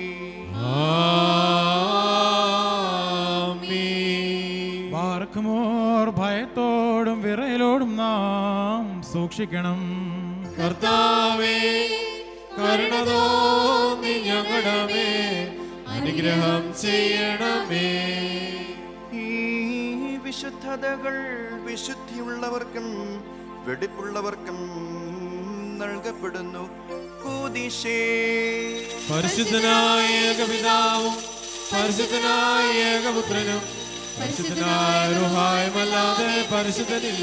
[SPEAKER 6] പാർക്കുമോർ ഭയത്തോടും വിറയലോടും നാം സൂക്ഷിക്കണം
[SPEAKER 1] കർത്താവേ കരുണ തോന്നി ഞങ്ങളുടെ മേൽ അനുഗ്രഹം ചെയ്യണമേ
[SPEAKER 3] ഈ വിശുദ്ധതകൾ വിശുദ്ധിയുള്ളവർക്കും വെടിപ്പുള്ളവർക്കും നൽകപ്പെടുന്നു കൂതിശേ
[SPEAKER 1] പരിശുദ്ധനായ ഏകപിതാവും പരിശുദ്ധനായ ഏകപുത്രനും പരിശുദ്ധനായ റുഹായുമല്ലാതെ പരിശുദ്ധനില്ല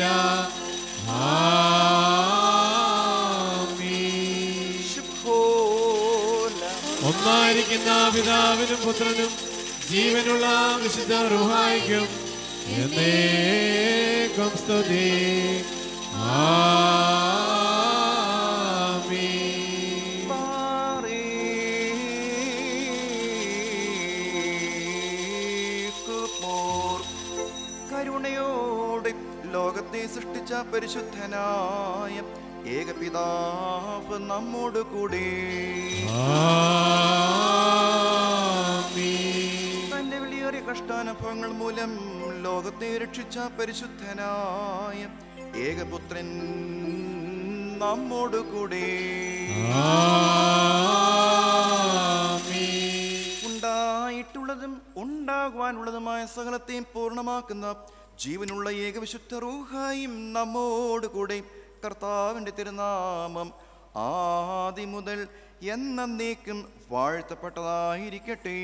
[SPEAKER 1] ഒന്നായിരിക്കുന്ന പിതാവിനും പുത്രനും ജീവനുള്ള വിശുദ്ധ റുഹായിക്കും എന്നേക്കും സ്തുതി ആമീൻ
[SPEAKER 3] പാറേക്കുമോർ കരുണയോടെ ലോകത്തെ സൃഷ്ടിച്ച പരിശുദ്ധനായ ഏകപിതാവ് നമ്മോട് കൂടെ തന്റെ വിളിയേറിയ കഷ്ടാനുഭവങ്ങൾ മൂലം ലോകത്തെ രക്ഷിച്ച പരിശുദ്ധനായ ഏകപുത്രൻ നമ്മോട് കൂടെ ഉണ്ടായിട്ടുള്ളതും ഉണ്ടാകുവാനുള്ളതുമായ സകലത്തെയും പൂർണ്ണമാക്കുന്ന ജീവനുള്ള ഏകവിശുദ്ധ റൂഹായും നമ്മോട് കൂടെ കർത്താവിൻ്റെ തിരുനാമം ആദി മുതൽ എന്നേക്കും വാഴ്ത്തപ്പെട്ടതായിരിക്കട്ടെ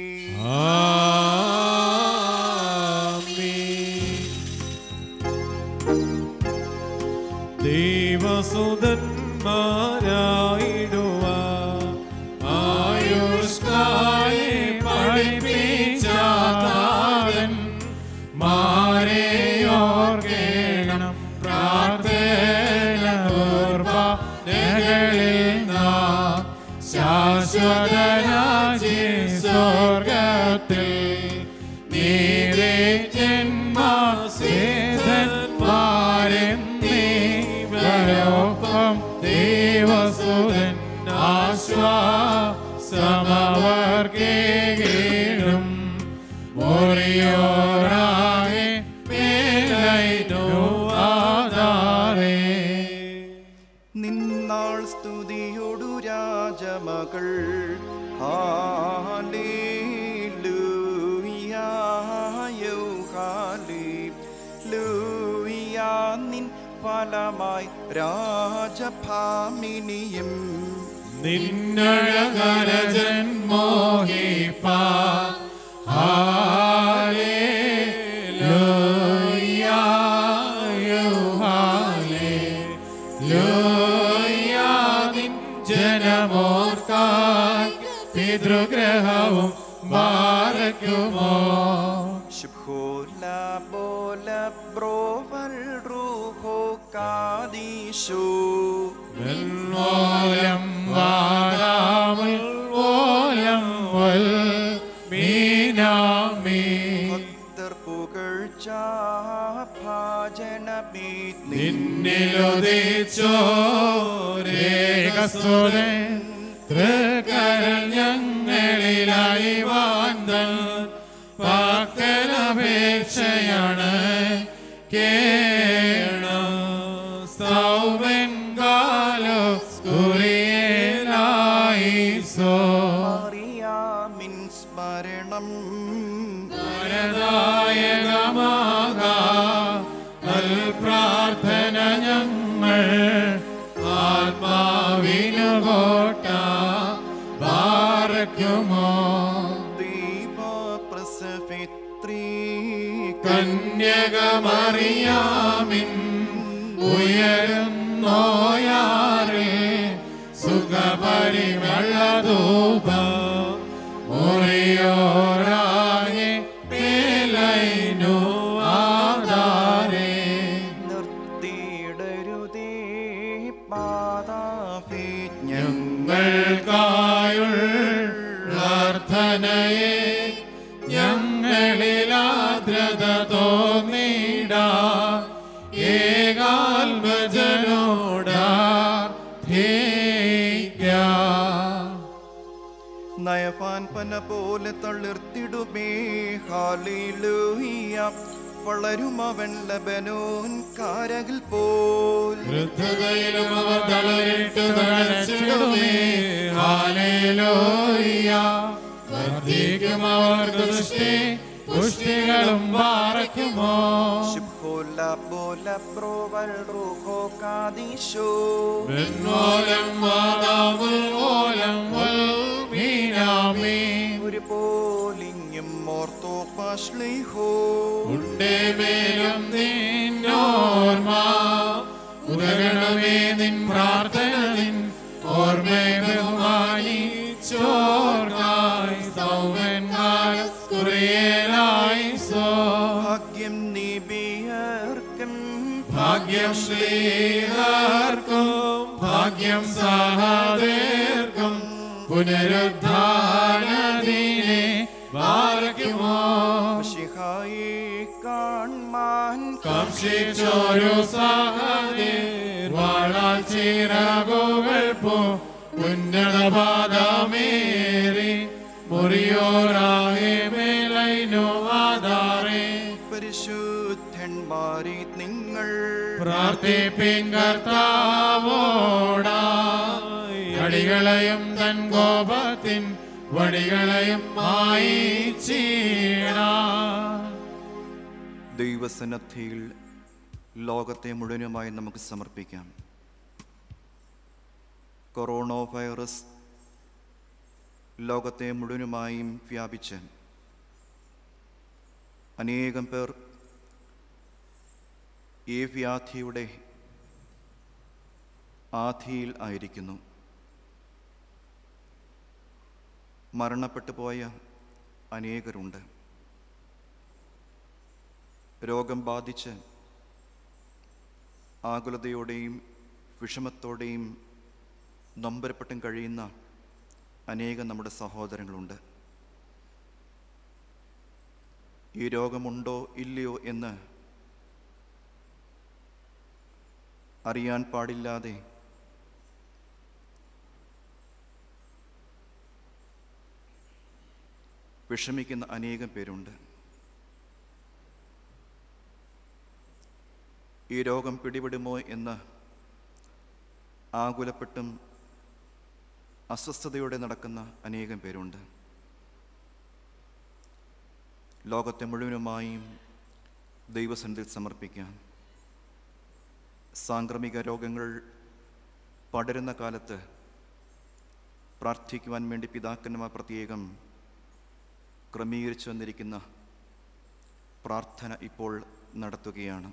[SPEAKER 1] ദൈവസുതന്മാരായിടുവ ആയുഷ്കാലെ പഠിപ്പിച്ചാതൻ
[SPEAKER 6] മാരെയോർക്കേണം പ്രാർത്ഥന ഓർമ്മകളിൽ നാം ശാശ്വത രാജ്യ സ്വർഗത്തിൽ നീരേ ജന്മാസേതന്മാരെന്നീവരൊപ്പം ദേവസുതൻ ആശ്വാസമവർക്കേകീഴും ഒറിയോറാകെ മേലൈനോ ആധാരേ
[SPEAKER 3] നിന്നാൾ സ്തുതിയൊടു രാജമകൾ ഹാലേലൂയായോ ഹാലേലൂയാ നിൻ ഫലമായി രാജഭാമിനിയും
[SPEAKER 1] നിന്നഴകരജൻ മോഹിപ്പാ
[SPEAKER 6] ജനമോർക്കായി പിതൃഗ്രഹവും ബാരക്കുമോ
[SPEAKER 3] ശുഭോല ബോല ബ്രോവൽ റൂഹോ കാദീശോ
[SPEAKER 6] ഓലം വാരാമുൽ ഓലം വൽ
[SPEAKER 3] ഭാജനമേ
[SPEAKER 1] നിന്നിലുദിച്ചോരേകസ്തുതൻ തൃക്കരൾ ഞങ്ങളിലായി വാന്തൽ പാക്കലപേക്ഷയാണ് കേണം സൗമൻ കാലോ കുറിയേലായിസോ
[SPEAKER 3] അറിയാമിൻ സ്മരണം
[SPEAKER 1] വരദായകമാകാ നൽ പ്രാർത്ഥന ഞങ്ങൾ ആത്മാവിനു കോട്ട പാർക്കുമോ
[SPEAKER 3] ദൈവപ്രസവിത്രീ
[SPEAKER 1] കന്യകമറിയാമിൻ ഉയരുന്നോയാറിൽ സുഖപരിമളധൂപ മുറിയോരാകെ മേലൈനു ആധാരേ
[SPEAKER 3] നിർത്തിയിടരുതേ പാതാഭിജ്ഞ
[SPEAKER 1] ഞങ്ങൾക്കായുള്ളർത്ഥനയെ ഞങ്ങളിലാദ്രത തോന്നിടാ ഏകാത്മജനോടാ
[SPEAKER 3] നയപാൻ പന പോലെ തളിർത്തിടുമേ ഹാലിലൂയ വളരും അവൻ ലബനോൻ കാരകിൽ പോൽ
[SPEAKER 1] വൃദ്ധതയിലും അവർ തളരിട്ടു തഴച്ചിടുമേ ഹാലേലൂയ വർദ്ധിക്കും അവർക്ക് ദൃഷ്ടി പുഷ്ടികളും പാറയ്ക്കുമോ
[SPEAKER 3] ശുഭോല പോല ബ്രോവൽ റൂഹോ കാദീശോ
[SPEAKER 1] വെണ്ണോലം വാദാമുൽ ഓലം വൽ മീനാമീൻ
[SPEAKER 3] ഒരു പോലിങ്ങും ഓർത്തോ പാശ്ലീഹോ
[SPEAKER 1] ഉണ്ടേ മേലും നിന്നോർമ്മ ഉദകണമേ നിൻ പ്രാർത്ഥന നിൻ ഓർമ്മയെ ബഹുമാനി ചോർക്കായി സൗമൻ കുറിയേലായി സോ
[SPEAKER 3] ഭാഗ്യം നിബിയർക്കും
[SPEAKER 1] ഭാഗ്യം ശ്രീഹർക്കും ഭാഗ്യം സഹദേർക്കും പുനരുദ്ധാനദിനെ വാരക്കുമോ
[SPEAKER 3] ശിഹായി കാൺമാൻ
[SPEAKER 1] കാംക്ഷിച്ചോരു സഹദേർ വാളാൽ ചിറകുകൾ പോ ഉന്നതപാദമേറി മുറിയോരാകെ മേലൈനോ ആധാരേ
[SPEAKER 3] പരിശുദ്ധന്മാരെ നിങ്ങൾ
[SPEAKER 1] പ്രാർത്ഥിപ്പിൻ കർത്താവോടായി അടികളെയും തൻ കോപത്തിൻ വടികളെയും മായിച്ചീടാ
[SPEAKER 3] ദൈവസന്നദ്ധിയിൽ ലോകത്തെ മുഴുവനുമായി നമുക്ക് സമർപ്പിക്കാം കൊറോണ വൈറസ് ലോകത്തെ മുഴുവനുമായും വ്യാപിച്ച് അനേകം പേർ ഈ വ്യാധിയുടെ ആധിയിൽ ആയിരിക്കുന്നു മരണപ്പെട്ടു പോയ അനേകരുണ്ട് രോഗം ബാധിച്ച് ആകുലതയോടെയും വിഷമത്തോടെയും നൊമ്പരപ്പെട്ടും കഴിയുന്ന അനേകം നമ്മുടെ സഹോദരങ്ങളുണ്ട് ഈ രോഗമുണ്ടോ ഇല്ലയോ എന്ന് അറിയാൻ പാടില്ലാതെ വിഷമിക്കുന്ന അനേകം പേരുണ്ട് ഈ രോഗം പിടിപെടുമോ എന്ന് ആകുലപ്പെട്ടും അസ്വസ്ഥതയോടെ നടക്കുന്ന അനേകം പേരുണ്ട് ലോകത്തെ മുഴുവനുമായും ദൈവസന്നിധിയിൽ സമർപ്പിക്കാം സാംക്രമിക രോഗങ്ങൾ പടരുന്ന കാലത്ത് പ്രാർത്ഥിക്കുവാൻ വേണ്ടി പിതാക്കന്മാർ പ്രത്യേകം ക്രമീകരിച്ചു വന്നിരിക്കുന്ന പ്രാർത്ഥന ഇപ്പോൾ നടത്തുകയാണ്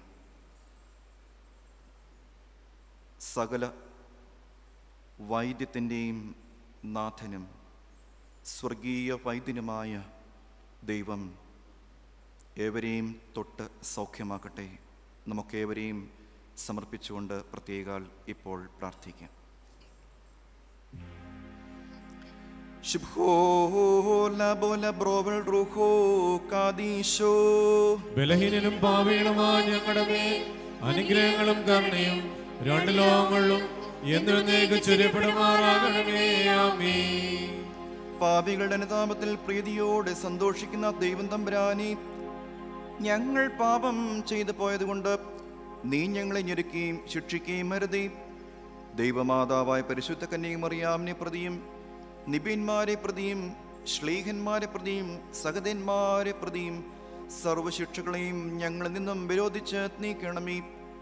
[SPEAKER 3] സകല വൈദ്യത്തിൻ്റെയും നാഥനും സ്വർഗീയ വൈദ്യനുമായ ദൈവം ഏവരെയും തൊട്ട് സൗഖ്യമാക്കട്ടെ നമുക്കേവരെയും സമർപ്പിച്ചുകൊണ്ട് പ്രത്യേകാൽ ഇപ്പോൾ പ്രാർത്ഥിക്കാം
[SPEAKER 1] ബലഹീനനും പാവീണമായ ഞങ്ങളുടെ മേൽ അനുഗ്രഹങ്ങളും കരുണയും രണ്ട് ലോകങ്ങളിലും എന്നേക്ക് ചുരപ്പെടുമാറാകണമേ ആമേ
[SPEAKER 3] പാപികളുടെ അനുതാപത്തിൽ പ്രീതിയോടെ സന്തോഷിക്കുന്ന ദൈവം തമ്പുരാനെ ഞങ്ങൾ പാപം ചെയ്തു പോയതുകൊണ്ട് നീ ഞങ്ങളെ ഞെരുക്കുകയും ശിക്ഷിക്കുകയും അരുതേ ദൈവമാതാവായ പരിശുദ്ധ കന്യയും അറിയാമിനെ പ്രതിയും നിബിന്മാരെ പ്രതിയും ശ്ലീഹന്മാരെ പ്രതിയും സഹതന്മാരെ പ്രതിയും സർവശിക്ഷകളെയും ഞങ്ങളിൽ നിന്നും വിരോധിച്ച് നീക്കണമേ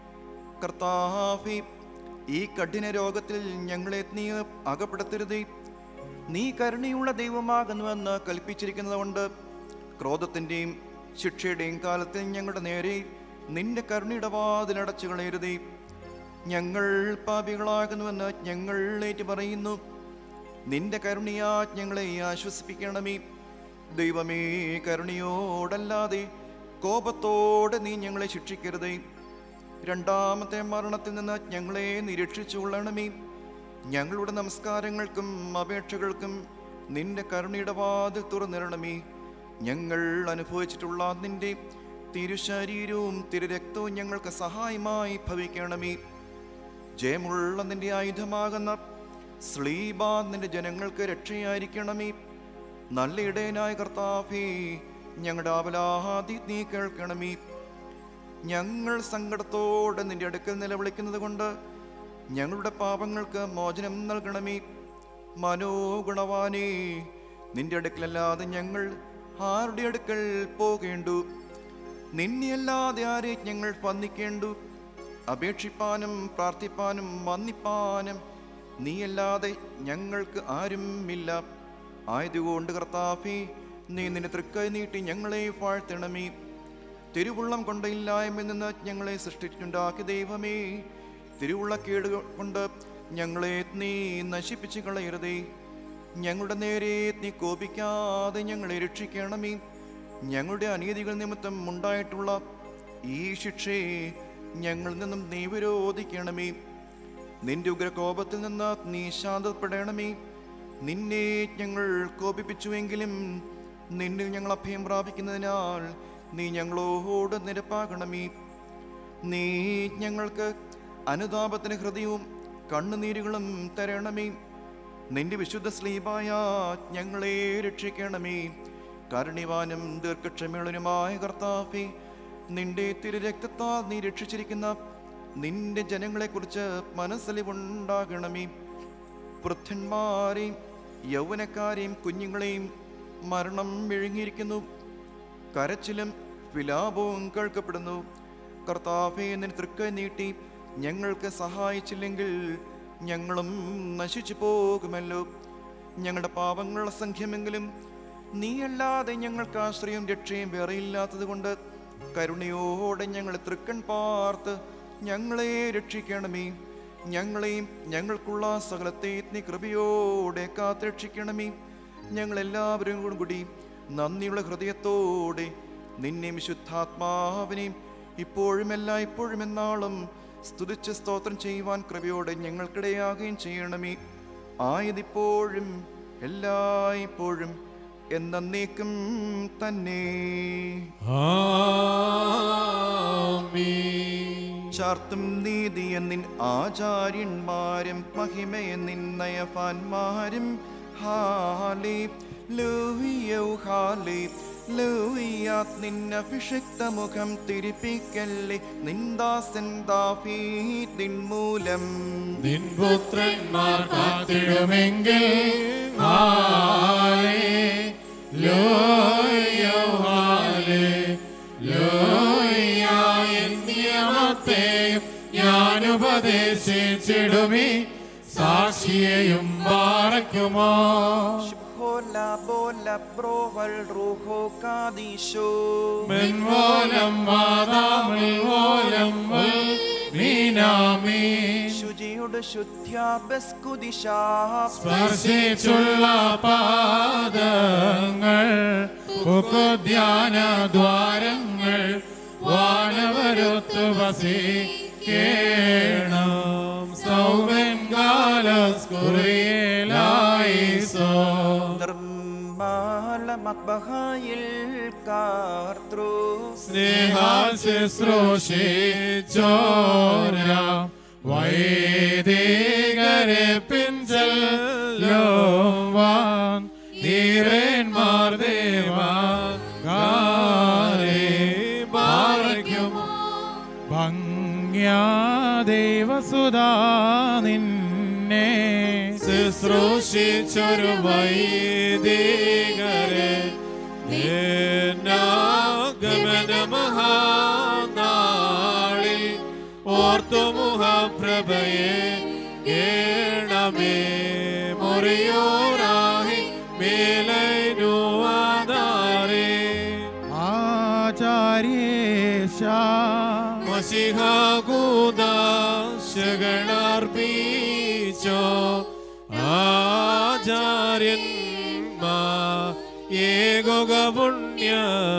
[SPEAKER 3] കർത്താഫി ഈ കഠിന രോഗത്തിൽ ഞങ്ങളെ നീ അകപ്പെടുത്തരുതേ നീ കരുണയുള്ള ദൈവമാകുന്നുവെന്ന് കൽപ്പിച്ചിരിക്കുന്നതുകൊണ്ട് ക്രോധത്തിൻ്റെയും ശിക്ഷയുടെയും കാലത്തിൽ ഞങ്ങളുടെ നേരെ നിന്റെ കരുണയുടെ വാതിലടച്ചു കളയരുതേ ഞങ്ങൾ പാപികളാകുന്നുവെന്ന് ഞങ്ങൾ ഏറ്റു പറയുന്നു നിന്റെ കരുണയാ ഞങ്ങളെ ആശ്വസിപ്പിക്കണമേ ദൈവമേ കരുണയോടല്ലാതെ കോപത്തോടെ നീ ഞങ്ങളെ ശിക്ഷിക്കരുതേ രണ്ടാമത്തെ മരണത്തിൽ നിന്ന് ഞങ്ങളെ നിരീക്ഷിച്ചുകൊള്ളണമേ ഞങ്ങളുടെ നമസ്കാരങ്ങൾക്കും അപേക്ഷകൾക്കും നിന്റെ കരുണയുടെ വാതിൽ തുറന്നിരണമേ ഞങ്ങൾ അനുഭവിച്ചിട്ടുള്ള നിന്റെ തിരുശരീരവും തിരുരക്തവും ഞങ്ങൾക്ക് സഹായമായി ഭവിക്കണമേ ജയമുള്ള നിന്റെ ആയുധമാകുന്ന സ്ലീബ നിന്റെ ജനങ്ങൾക്ക് രക്ഷയായിരിക്കണമേ നല്ല ഇടയനായ കർത്താഫേ ഞങ്ങളുടെ ആവലാതി നീ കേൾക്കണമേ ഞങ്ങൾ സങ്കടത്തോടെ നിന്റെ അടുക്കൽ നിലവിളിക്കുന്നത് കൊണ്ട് ഞങ്ങളുടെ പാപങ്ങൾക്ക് മോചനം നൽകണമേ മനോഗുണവാനേ നിന്റെ അടുക്കലല്ലാതെ ഞങ്ങൾ ആരുടെ അടുക്കൽ പോകേണ്ടു നിന്നെയല്ലാതെ ആരെ ഞങ്ങൾ വന്നിക്കേണ്ടു അപേക്ഷിപ്പാനും പ്രാർത്ഥിപ്പാനും വന്നിപ്പാനും നീയല്ലാതെ ഞങ്ങൾക്ക് ആരുമില്ല ആയതുകൊണ്ട് കർത്താഫി നീ നിന്റെ തൃക്കൈ നീട്ടി ഞങ്ങളെ വാഴ്ത്തണമേ തിരുവുള്ളം കൊണ്ട് ഇല്ലായ്മയിൽ നിന്ന് ഞങ്ങളെ സൃഷ്ടിച്ചുണ്ടാക്കി ദൈവമേ തിരുവുള്ള കേട് കൊണ്ട് ഞങ്ങളെ നീ നശിപ്പിച്ചു കളയരുതേ ഞങ്ങളുടെ നേരെ നീ കോപിക്കാതെ ഞങ്ങളെ രക്ഷിക്കണമേ ഞങ്ങളുടെ അനീതികൾ നിമിത്തം ഉണ്ടായിട്ടുള്ള ഈ ശിക്ഷയെ ഞങ്ങളിൽ നിന്നും നീ വിരോധിക്കണമേ നിന്റെ ഉഗ്രകോപത്തിൽ നിന്ന് നീ ശാന്തപ്പെടണമേ നിന്നെ ഞങ്ങൾ കോപിപ്പിച്ചുവെങ്കിലും നിന്നിൽ ഞങ്ങൾ അഭയം പ്രാപിക്കുന്നതിനാൽ നീ ഞങ്ങളോട് നിരപ്പാകണമേ നീ ഞങ്ങൾക്ക് അനുതാപത്തിന് ഹൃദയവും കണ്ണുനീരുകളും തരണമേ നിന്റെ വിശുദ്ധ സ്ലീപായ ഞങ്ങളെ രക്ഷിക്കണമേ കാരുണ്യവാനും ദീർഘക്ഷമയുള്ളനുമായ കർത്താഫെ നിന്റെ തിരുരക്തത്താൽ നീ രക്ഷിച്ചിരിക്കുന്ന നിന്റെ ജനങ്ങളെക്കുറിച്ച് മനസ്സലിവുണ്ടാകണമേ വൃദ്ധന്മാരെയും യൗവനക്കാരെയും കുഞ്ഞുങ്ങളെയും മരണം വിഴുങ്ങിയിരിക്കുന്നു കരച്ചിലും വിലാപവും കേൾക്കപ്പെടുന്നു കർത്താഫെ നിൻ തൃക്കൈ നീട്ടി ഞങ്ങൾക്ക് സഹായിച്ചില്ലെങ്കിൽ ഞങ്ങളും നശിച്ചു പോകുമല്ലോ ഞങ്ങളുടെ പാപങ്ങളുടെ സംഖ്യമെങ്കിലും നീയല്ലാതെ ഞങ്ങൾക്ക് ആശ്രയം രക്ഷയും വേറെയില്ലാത്തത് കൊണ്ട് കരുണയോടെ ഞങ്ങളെ തൃക്കൺ പാർത്ത് ഞങ്ങളെ രക്ഷിക്കണമേ ഞങ്ങളെയും ഞങ്ങൾക്കുള്ള സകലത്തെ നീ കൃപയോടെ കാത്തുരക്ഷിക്കണമേ ഞങ്ങളെല്ലാവരും കൂടി നന്ദിയുള്ള ഹൃദയത്തോടെ നിന്നെയും വിശുദ്ധാത്മാവിനെയും ഇപ്പോഴും എല്ലാ ഇപ്പോഴും എന്നാളും സ്തുതിച്ച് സ്തോത്രം ചെയ്യുവാൻ കൃപയോടെ ഞങ്ങൾക്കിടയാകുകയും ചെയ്യണമേ ആയതിപ്പോഴും എല്ലായ്പ്പോഴും എന്നേക്കും തന്നെ ചാർത്തും നീതി എന്നിൻ ആചാര്യന്മാരും മഹിമയെന്നിൻ നയഫാന്മാരും ഹാലേ ലൂയോ ഹാലേ ലൂയാത് നിന്നഭിഷിക്ത മുഖം തിരിപ്പിക്കല്ലേ നിന്ദാസൻ ദാഫീതിൻ മൂലം
[SPEAKER 1] നിൻ പുത്രന്മാർ കാത്തിടുമെങ്കിൽ ഹാലേ ലോയോ ഹാലേ ലോയ എൻ നിയമത്തെയും ഞാൻ ഉപദേശിച്ചിടുമി സാക്ഷിയെയും പാറക്കുമോ
[SPEAKER 3] ഹോല ബോല ബ്രോവൽ റൂഹോ കാദീശോ
[SPEAKER 1] മെൻവോലം വാദാമിൽ വോലം വൽ മീനാമീ
[SPEAKER 3] ശുചിയുടെ ശുദ്ധ്യാബസ്കുദിശാ
[SPEAKER 1] സ്പർശിച്ചുള്ള പാദങ്ങൾ ധ്യാന ദ്വാരങ്ങൾ വാനവരുത്തു വസിക്കേണം സൗവൻ കാലസ്കുറിയേലായിസോ
[SPEAKER 12] മക്ബഹായിൽ കാർത്തൃ
[SPEAKER 1] സ്നേഹാൽ ശുശ്രൂഷിച്ചോര വൈദികരെ പിഞ്ചല്ലോവാൻ നീരന്മാർ ദേവാരെ പാറയ്ക്കുമോ ഭംഗ്യാ ദൈവസുതാ നിന്നെ ശുശ്രൂഷിച്ചൊരു വൈദികരെ ഗമനമഹാനാളിൽ ഓർത്തുമുഖപ്രഭയെ കേണമേ മുറിയോരാഹി മേലനുവാദാരേ ആചാര്യേശ മഷിഹാകൂദാശകളർപ്പിച്ചോ ആചാര്യന്മാ ഏകോക പുണ്യ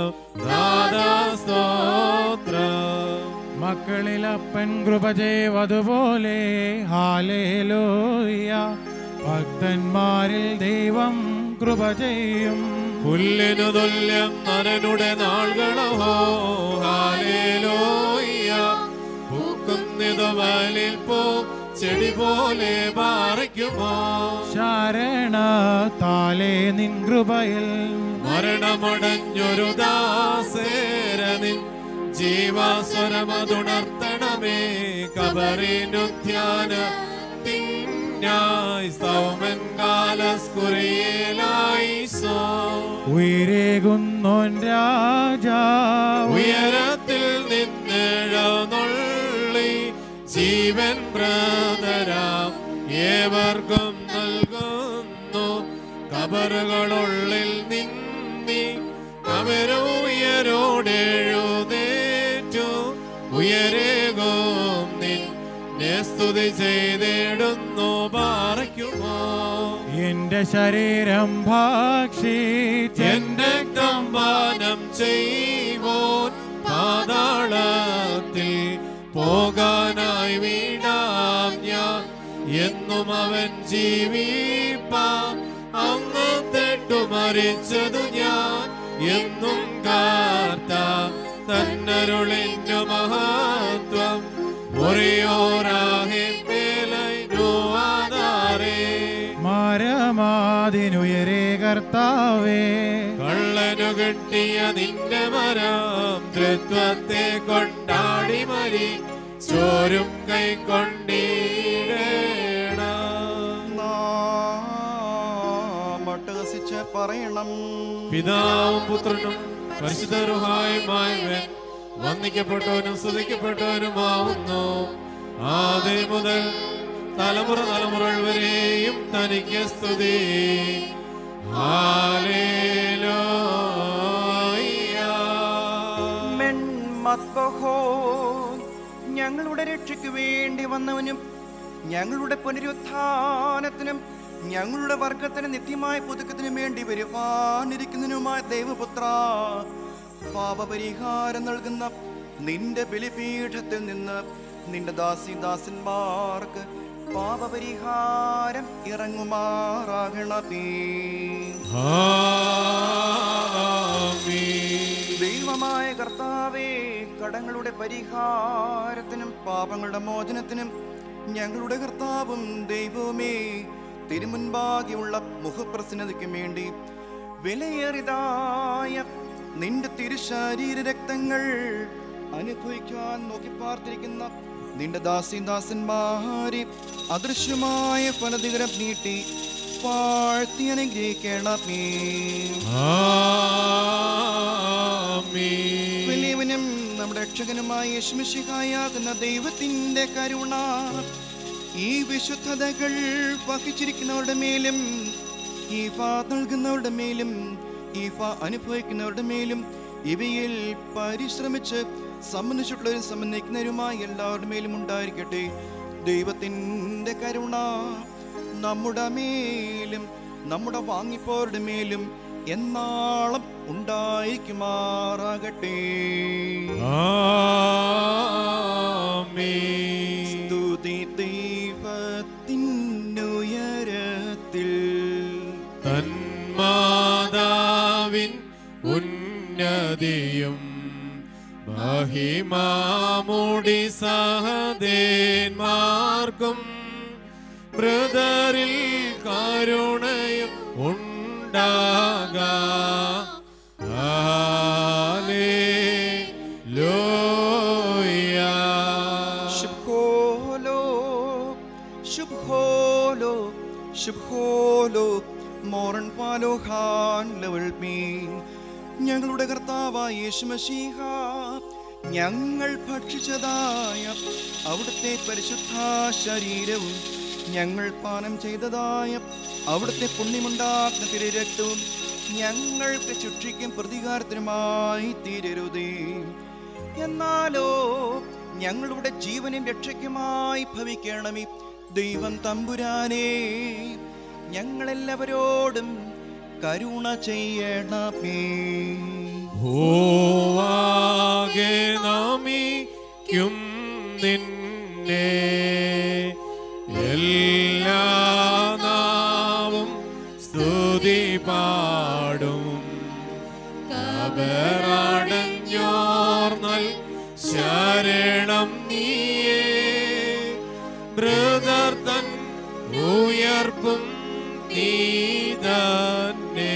[SPEAKER 1] ദാദാസ്തോത്ര മക്കളിൽ അപ്പൻ കൃപ ചെയ്വതുപോലെ ഹാലേലോയ ഭക്തന്മാരിൽ ദൈവം കൃപ ചെയ്യും പുല്ലിനു തുല്യം നരനുടെ നാളുകളോ ഹാലേലോയ പൂക്കുന്നിതുവലിൽ പോ ചെടി പോലെ പാറയ്ക്കുമോ ശരണ താലേ നിൻ കൃപയിൽ മരണമടഞ്ഞൊരു ദാസേര നിൻ ജീവാസ്വരമതുണർത്തണമേ കബറിനുധ്യാന തിന്നായി സൗമൻ കാലസ്കുറിയേലായി സോ ഉയരേകുന്നോൻ രാജാ ഉയരത്തിൽ നിന്നെഴുന്നള്ളി ജീവൻ ബ്രദരാം ഏവർക്കും നൽകുന്നു കബറുകളുള്ളിൽ നിന്നി അവരുയരോടെഴുതേറ്റു ഉയരേകും നിന്നെ സ്തുതി ചെയ്തിടുന്നു പാറയ്ക്കുമോ എന്റെ ശരീരം ഭക്ഷിച്ച് എന്റെ കമ്പാനം ചെയ്വോൻ പാതാളത്തിൽ പോകാനായി വീടാം ഞാൻ എന്നും അവൻ ജീവിപ്പാ അങ്ങ് തെട്ടു മരിച്ചതു ഞാൻ എന്നും കാർത്ത തന്നരുളിന്റെ മഹത്വം ഒരേയോരാഹെ മേലൈനുവാദാരേ മരമാതിനുയരേ കർത്താവേ കള്ളനു കിട്ടിയ നിന്റെ മരം തൃത്വത്തെ കൊണ്ടാടി മരി ചോരും കൈ
[SPEAKER 3] മട്ടഹസിച്ച് പറയണം
[SPEAKER 1] പിതാവും പുത്രനും പരിശുദ്ധരുഹായുമായവൻ വന്ദിക്കപ്പെട്ടവനും സ്തുതിക്കപ്പെട്ടവനുമാവുന്നു ആദ്യ മുതൽ തലമുറ തലമുറകൾ വരെയും തനിക്ക് സ്തുതി
[SPEAKER 12] മെൻമത്ബഹോ ഞങ്ങളുടെ രക്ഷയ്ക്ക് വേണ്ടി വന്നവനും ഞങ്ങളുടെ പുനരുത്ഥാനത്തിനും ഞങ്ങളുടെ വർഗത്തിന് നിത്യമായ പുതുക്കത്തിനും വേണ്ടി വരുവാനിരിക്കുന്നതിനുമായ ദൈവപുത്ര പാപപരിഹാരം നൽകുന്ന നിന്റെ ബലിപീഠത്തിൽ നിന്ന് നിന്റെ ദാസി ദാസന്മാർക്ക് പാപപരിഹാരം ഇറങ്ങുമാറാകണമേ ദൈവമായ കർത്താവേ കടങ്ങളുടെ പരിഹാരത്തിനും പാപങ്ങളുടെ മോചനത്തിനും ഞങ്ങളുടെ കർത്താവും ദൈവവുമേ തിരുമുൻപാകെയുള്ള മുഖപ്രസന്നതയ്ക്കും വേണ്ടി വിലയേറിയതായ നിന്റെ തിരുശരീര രക്തങ്ങൾ അനുഭവിക്കാൻ നോക്കി പാർത്തിരിക്കുന്ന നിന്റെ ദാസി ദാസന്മാരെ അദൃശ്യമായ ഫലതികരം നീട്ടി വാഴ്ത്തി അനുഗ്രഹിക്കണമേ വലിയവനും നമ്മുടെ രക്ഷകനുമായ യേശുമിശിഹായാകുന്ന ദൈവത്തിന്റെ കരുണ ഈ വിശുദ്ധതകൾ വഹിച്ചിരിക്കുന്നവരുടെ മേലും ഈ ഫ നൽകുന്നവരുടെ മേലും ഈ ഫ അനുഭവിക്കുന്നവരുടെ മേലും ഇവയിൽ പരിശ്രമിച്ച് സംബന്ധിച്ചിട്ടുള്ളവരും സംബന്ധിക്കുന്നവരുമായ എല്ലാവരുടെ മേലും ഉണ്ടായിരിക്കട്ടെ ദൈവത്തിൻ്റെ കരുണ നമ്മുടെ മേലും നമ്മുടെ വാങ്ങിപ്പോരുടെ മേലും എന്നാളും ഉണ്ടായിരിക്കുമാറാകട്ടെ സ്തുതി ദൈവത്തിനുയരത്തിൽ
[SPEAKER 1] തന്മാതാവിൻ നമ്മുടെ സഹദേന്മാർക്കും ബ്രദറിൽ കരുണയും ഉണ്ടാക
[SPEAKER 12] ശുഭോലോ ശുഭോലോ ശുഭോലോ മോറൻ പാലോ ഹാൻ ലവൽ മീൻ ഞങ്ങളുടെ കർത്താവായ യേശുമശീഹ ഞങ്ങൾ ഭക്ഷിച്ചതായ അവിടുത്തെ പരിശുദ്ധ ശരീരവും ഞങ്ങൾ പാനം ചെയ്തതായ അവിടുത്തെ പുണ്യമുണ്ടാക്കുന്ന തിരുരക്തവും ഞങ്ങൾക്ക് ശിക്ഷയ്ക്കും പ്രതികാരത്തിനുമായി തീരരുതേ എന്നാലോ ഞങ്ങളുടെ ജീവനും രക്ഷയ്ക്കുമായി ഭവിക്കണമേ ദൈവം തമ്പുരാനേ ഞങ്ങളെല്ലാവരോടും കരുണ ചെയ്യണമേ
[SPEAKER 1] ഭൂവാകെ നമിക്കും നിന്നെ എല്ലാ നാവും സ്തുതി പാടും കബറടഞ്ഞോർന്നൽ ശരണം നീയേ ബ്രദർ തൻ ഉയർപ്പും നീ തന്നെ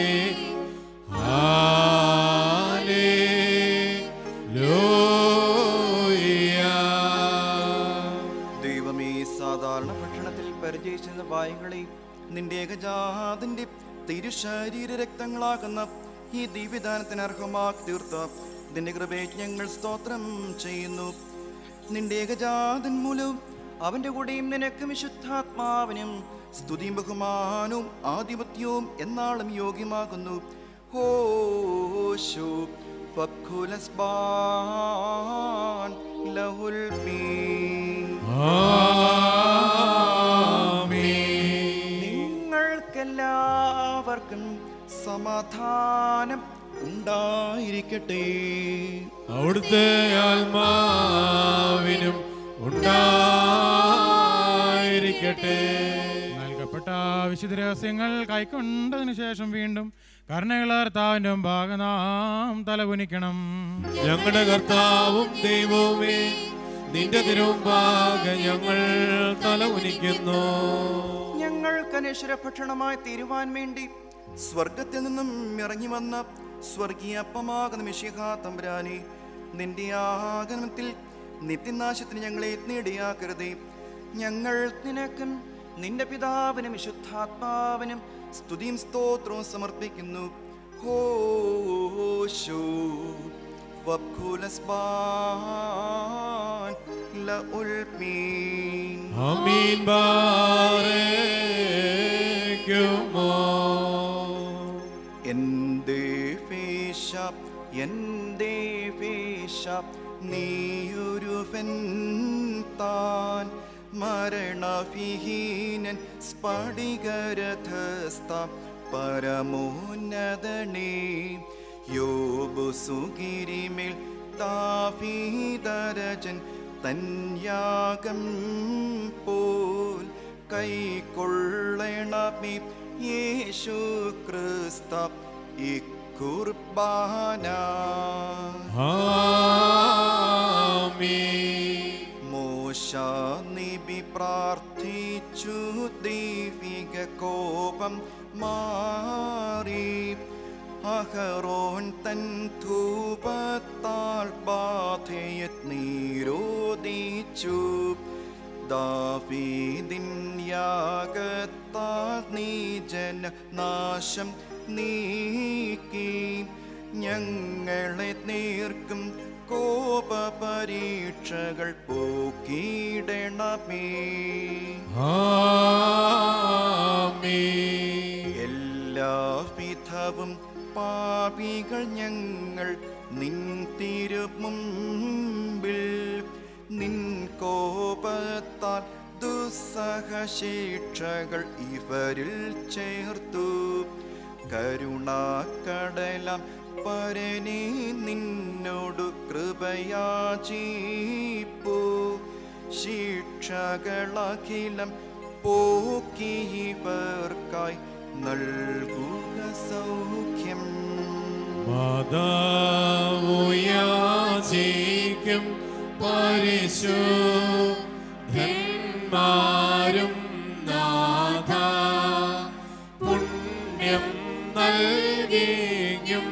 [SPEAKER 12] ദൈവമേ സാധാരണ ഭക്ഷണത്തിൽ പരിചയിച്ചിരുന്ന വായുകളെ നിന്റെ ഏകജാതിന്റെ തിരുശരീര രക്തങ്ങളാകുന്ന ഈ ദിവ്യദാനത്തിന് അർഹമാക്കി തീർത്ത നിന്റെ കൃപയെ ഞങ്ങൾ സ്തോത്രം ചെയ്യുന്നു നിന്റെ ഏകജാതൻ മൂലവും അവന്റെ കൂടെയും നിനക്ക് വിശുദ്ധാത്മാവിനും സ്തുതിയും ബഹുമാനവും ആധിപത്യവും എന്നാളും യോഗ്യമാകുന്നു ഹോശോ ഫക്കുലസ്ബാൻ ലഹുൽ മീൻ നിങ്ങൾക്കെല്ലാവർക്കും സമാധാനം ഉണ്ടായിരിക്കട്ടെ
[SPEAKER 1] അവിടുത്തെ ആത്മാവിനും ഉണ്ടായിരിക്കട്ടെ
[SPEAKER 6] നൽകപ്പെട്ട വിശുദ്ധ രഹസ്യങ്ങൾ കൈക്കൊണ്ടതിനു ശേഷം വീണ്ടും കരുണകളർത്താവിൻ്റെ ഭാഗനാം തലകുനിക്കണം
[SPEAKER 1] ഞങ്ങളുടെ കർത്താവും ദൈവവുമേ നിന്റെ തിരുമ്പാകെ ഞങ്ങൾ തല ഉനിക്കുന്നു
[SPEAKER 12] ഞങ്ങൾക്ക് അനശ്വര ഭക്ഷണമായി തീരുവാൻ വേണ്ടി സ്വർഗത്തിൽ നിന്നും ഇറങ്ങി വന്ന സ്വർഗീയ അപ്പമാകുന്ന മിഷിഹാ തമ്പുരാനെ നിന്റെ ആഗമനത്തിൽ നിത്യനാശത്തിന് ഞങ്ങളെ നേടിയാക്കരുതേ ഞങ്ങൾ നിനക്കും നിന്റെ പിതാവിനും വിശുദ്ധാത്മാവിനും സ്തുതിയും സ്തോത്രവും സമർപ്പിക്കുന്നു ഹോശോ വക്കുലസ്ബാൻ ലഉൽമീൻ
[SPEAKER 1] അമീൻ ബാരേക്കുമോ
[SPEAKER 12] എന്റെ ഫേശ എന്റെ ഫേശ നീയൊരുവൻ താൻ മരണവിഹീനൻ സ്ഫടികരഥസ്ഥ പരമോന്നതനേ യോബു സുഗിരിമേൽ താഫീതരജൻ തന്യാകം പോൽ കൈക്കൊള്ളണമേ യേശു ക്രിസ്ത ഇക്കുർബാന മോശ നിബി പ്രാർത്ഥിച്ചു ദൈവിക കോപം മാറി അഹറോൻ തൻ ധൂപത്താൽ ബാധയത് നീരോദിച്ചു ദാവീദിൻ യാഗത്താൽ നീജന നാശം നീക്കി ഞങ്ങളെ നീർക്കും കോപ പരീക്ഷകൾ പോക്കിയിടണമേ എല്ലാ വിധവും പാപികൾ ഞങ്ങൾ നിൻ തിരുമുമ്പിൽ നിൻ കോപത്താൽ ദുസ്സഹശിക്ഷകൾ ഇവരിൽ ചേർത്തു കരുണാക്കടലാം പരനെ നിന്നോടു കൃപയാചീപ്പു ശിക്ഷകളഖിലം പോക്കിയവർക്കായി നൽകുക സൗഖ്യം
[SPEAKER 1] മാതാവുയാചിക്കും പരിശുദ്ധന്മാരും നാഥ പുണ്യം നൽകിയും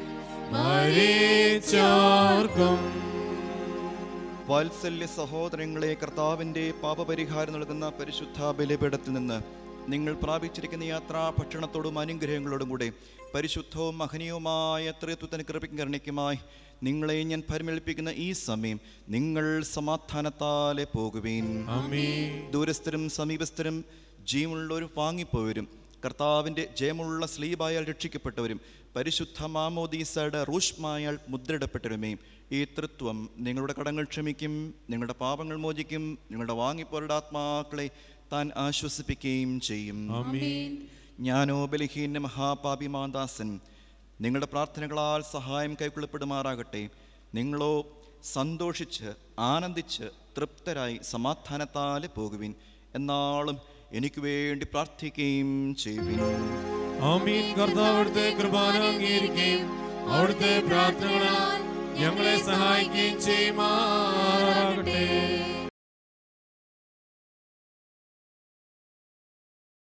[SPEAKER 1] മരിച്ചോർക്കും
[SPEAKER 3] വാത്സല്യ സഹോദരങ്ങളെ കർത്താവിൻ്റെ പാപപരിഹാരം നൽകുന്ന പരിശുദ്ധ ബലിപീഠത്തിൽ നിന്ന് നിങ്ങൾ പ്രാപിച്ചിരിക്കുന്ന യാത്രാ ഭക്ഷണത്തോടും അനുഗ്രഹങ്ങളോടും കൂടെ പരിശുദ്ധവും മഹനീയവുമായ ത്രിത്വത്തിന് കൃപയ്ക്കും കരുണയ്ക്കുമായി നിങ്ങളെ ഞാൻ പരിമേൽപ്പിക്കുന്ന ഈ സമയം നിങ്ങൾ സമാധാനത്താലെ പോകുവീൻ ദൂരസ്ഥരും സമീപസ്ഥരും ജീവനുള്ളവരും വാങ്ങിപ്പോവരും കർത്താവിൻ്റെ ജയമുള്ള സ്ലീബായാൽ രക്ഷിക്കപ്പെട്ടവരും പരിശുദ്ധ മാമോദീസയുടെ റൂഷ്മായാൽ മുദ്രയിടപ്പെട്ടവരുമേ ഈ തൃത്വം നിങ്ങളുടെ കടങ്ങൾ ക്ഷമിക്കും നിങ്ങളുടെ പാപങ്ങൾ മോചിക്കും നിങ്ങളുടെ വാങ്ങിപ്പോരുടെ ആത്മാക്കളെ താൻ ആശ്വസിപ്പിക്കുകയും ചെയ്യും ഞാനോ ബലിഹീന മഹാപാപി മാദാസൻ നിങ്ങളുടെ പ്രാർത്ഥനകളാൽ സഹായം കൈക്കൊള്ളപ്പെടുമാറാകട്ടെ നിങ്ങളോ സന്തോഷിച്ച് ആനന്ദിച്ച് തൃപ്തരായി സമാധാനത്താലെ പോകുവിൻ എന്നാളും എനിക്ക് വേണ്ടി പ്രാർത്ഥിക്കുകയും ചെയ്യുവിൻ
[SPEAKER 1] ആമീൻ കർത്താവ് അവിടുത്തെ കൃപാന അംഗീകരിക്കുകയും അവിടുത്തെ പ്രാർത്ഥനകളാൽ ഞങ്ങളെ സഹായിക്കുകയും ചെയ്യുമാറാകട്ടെ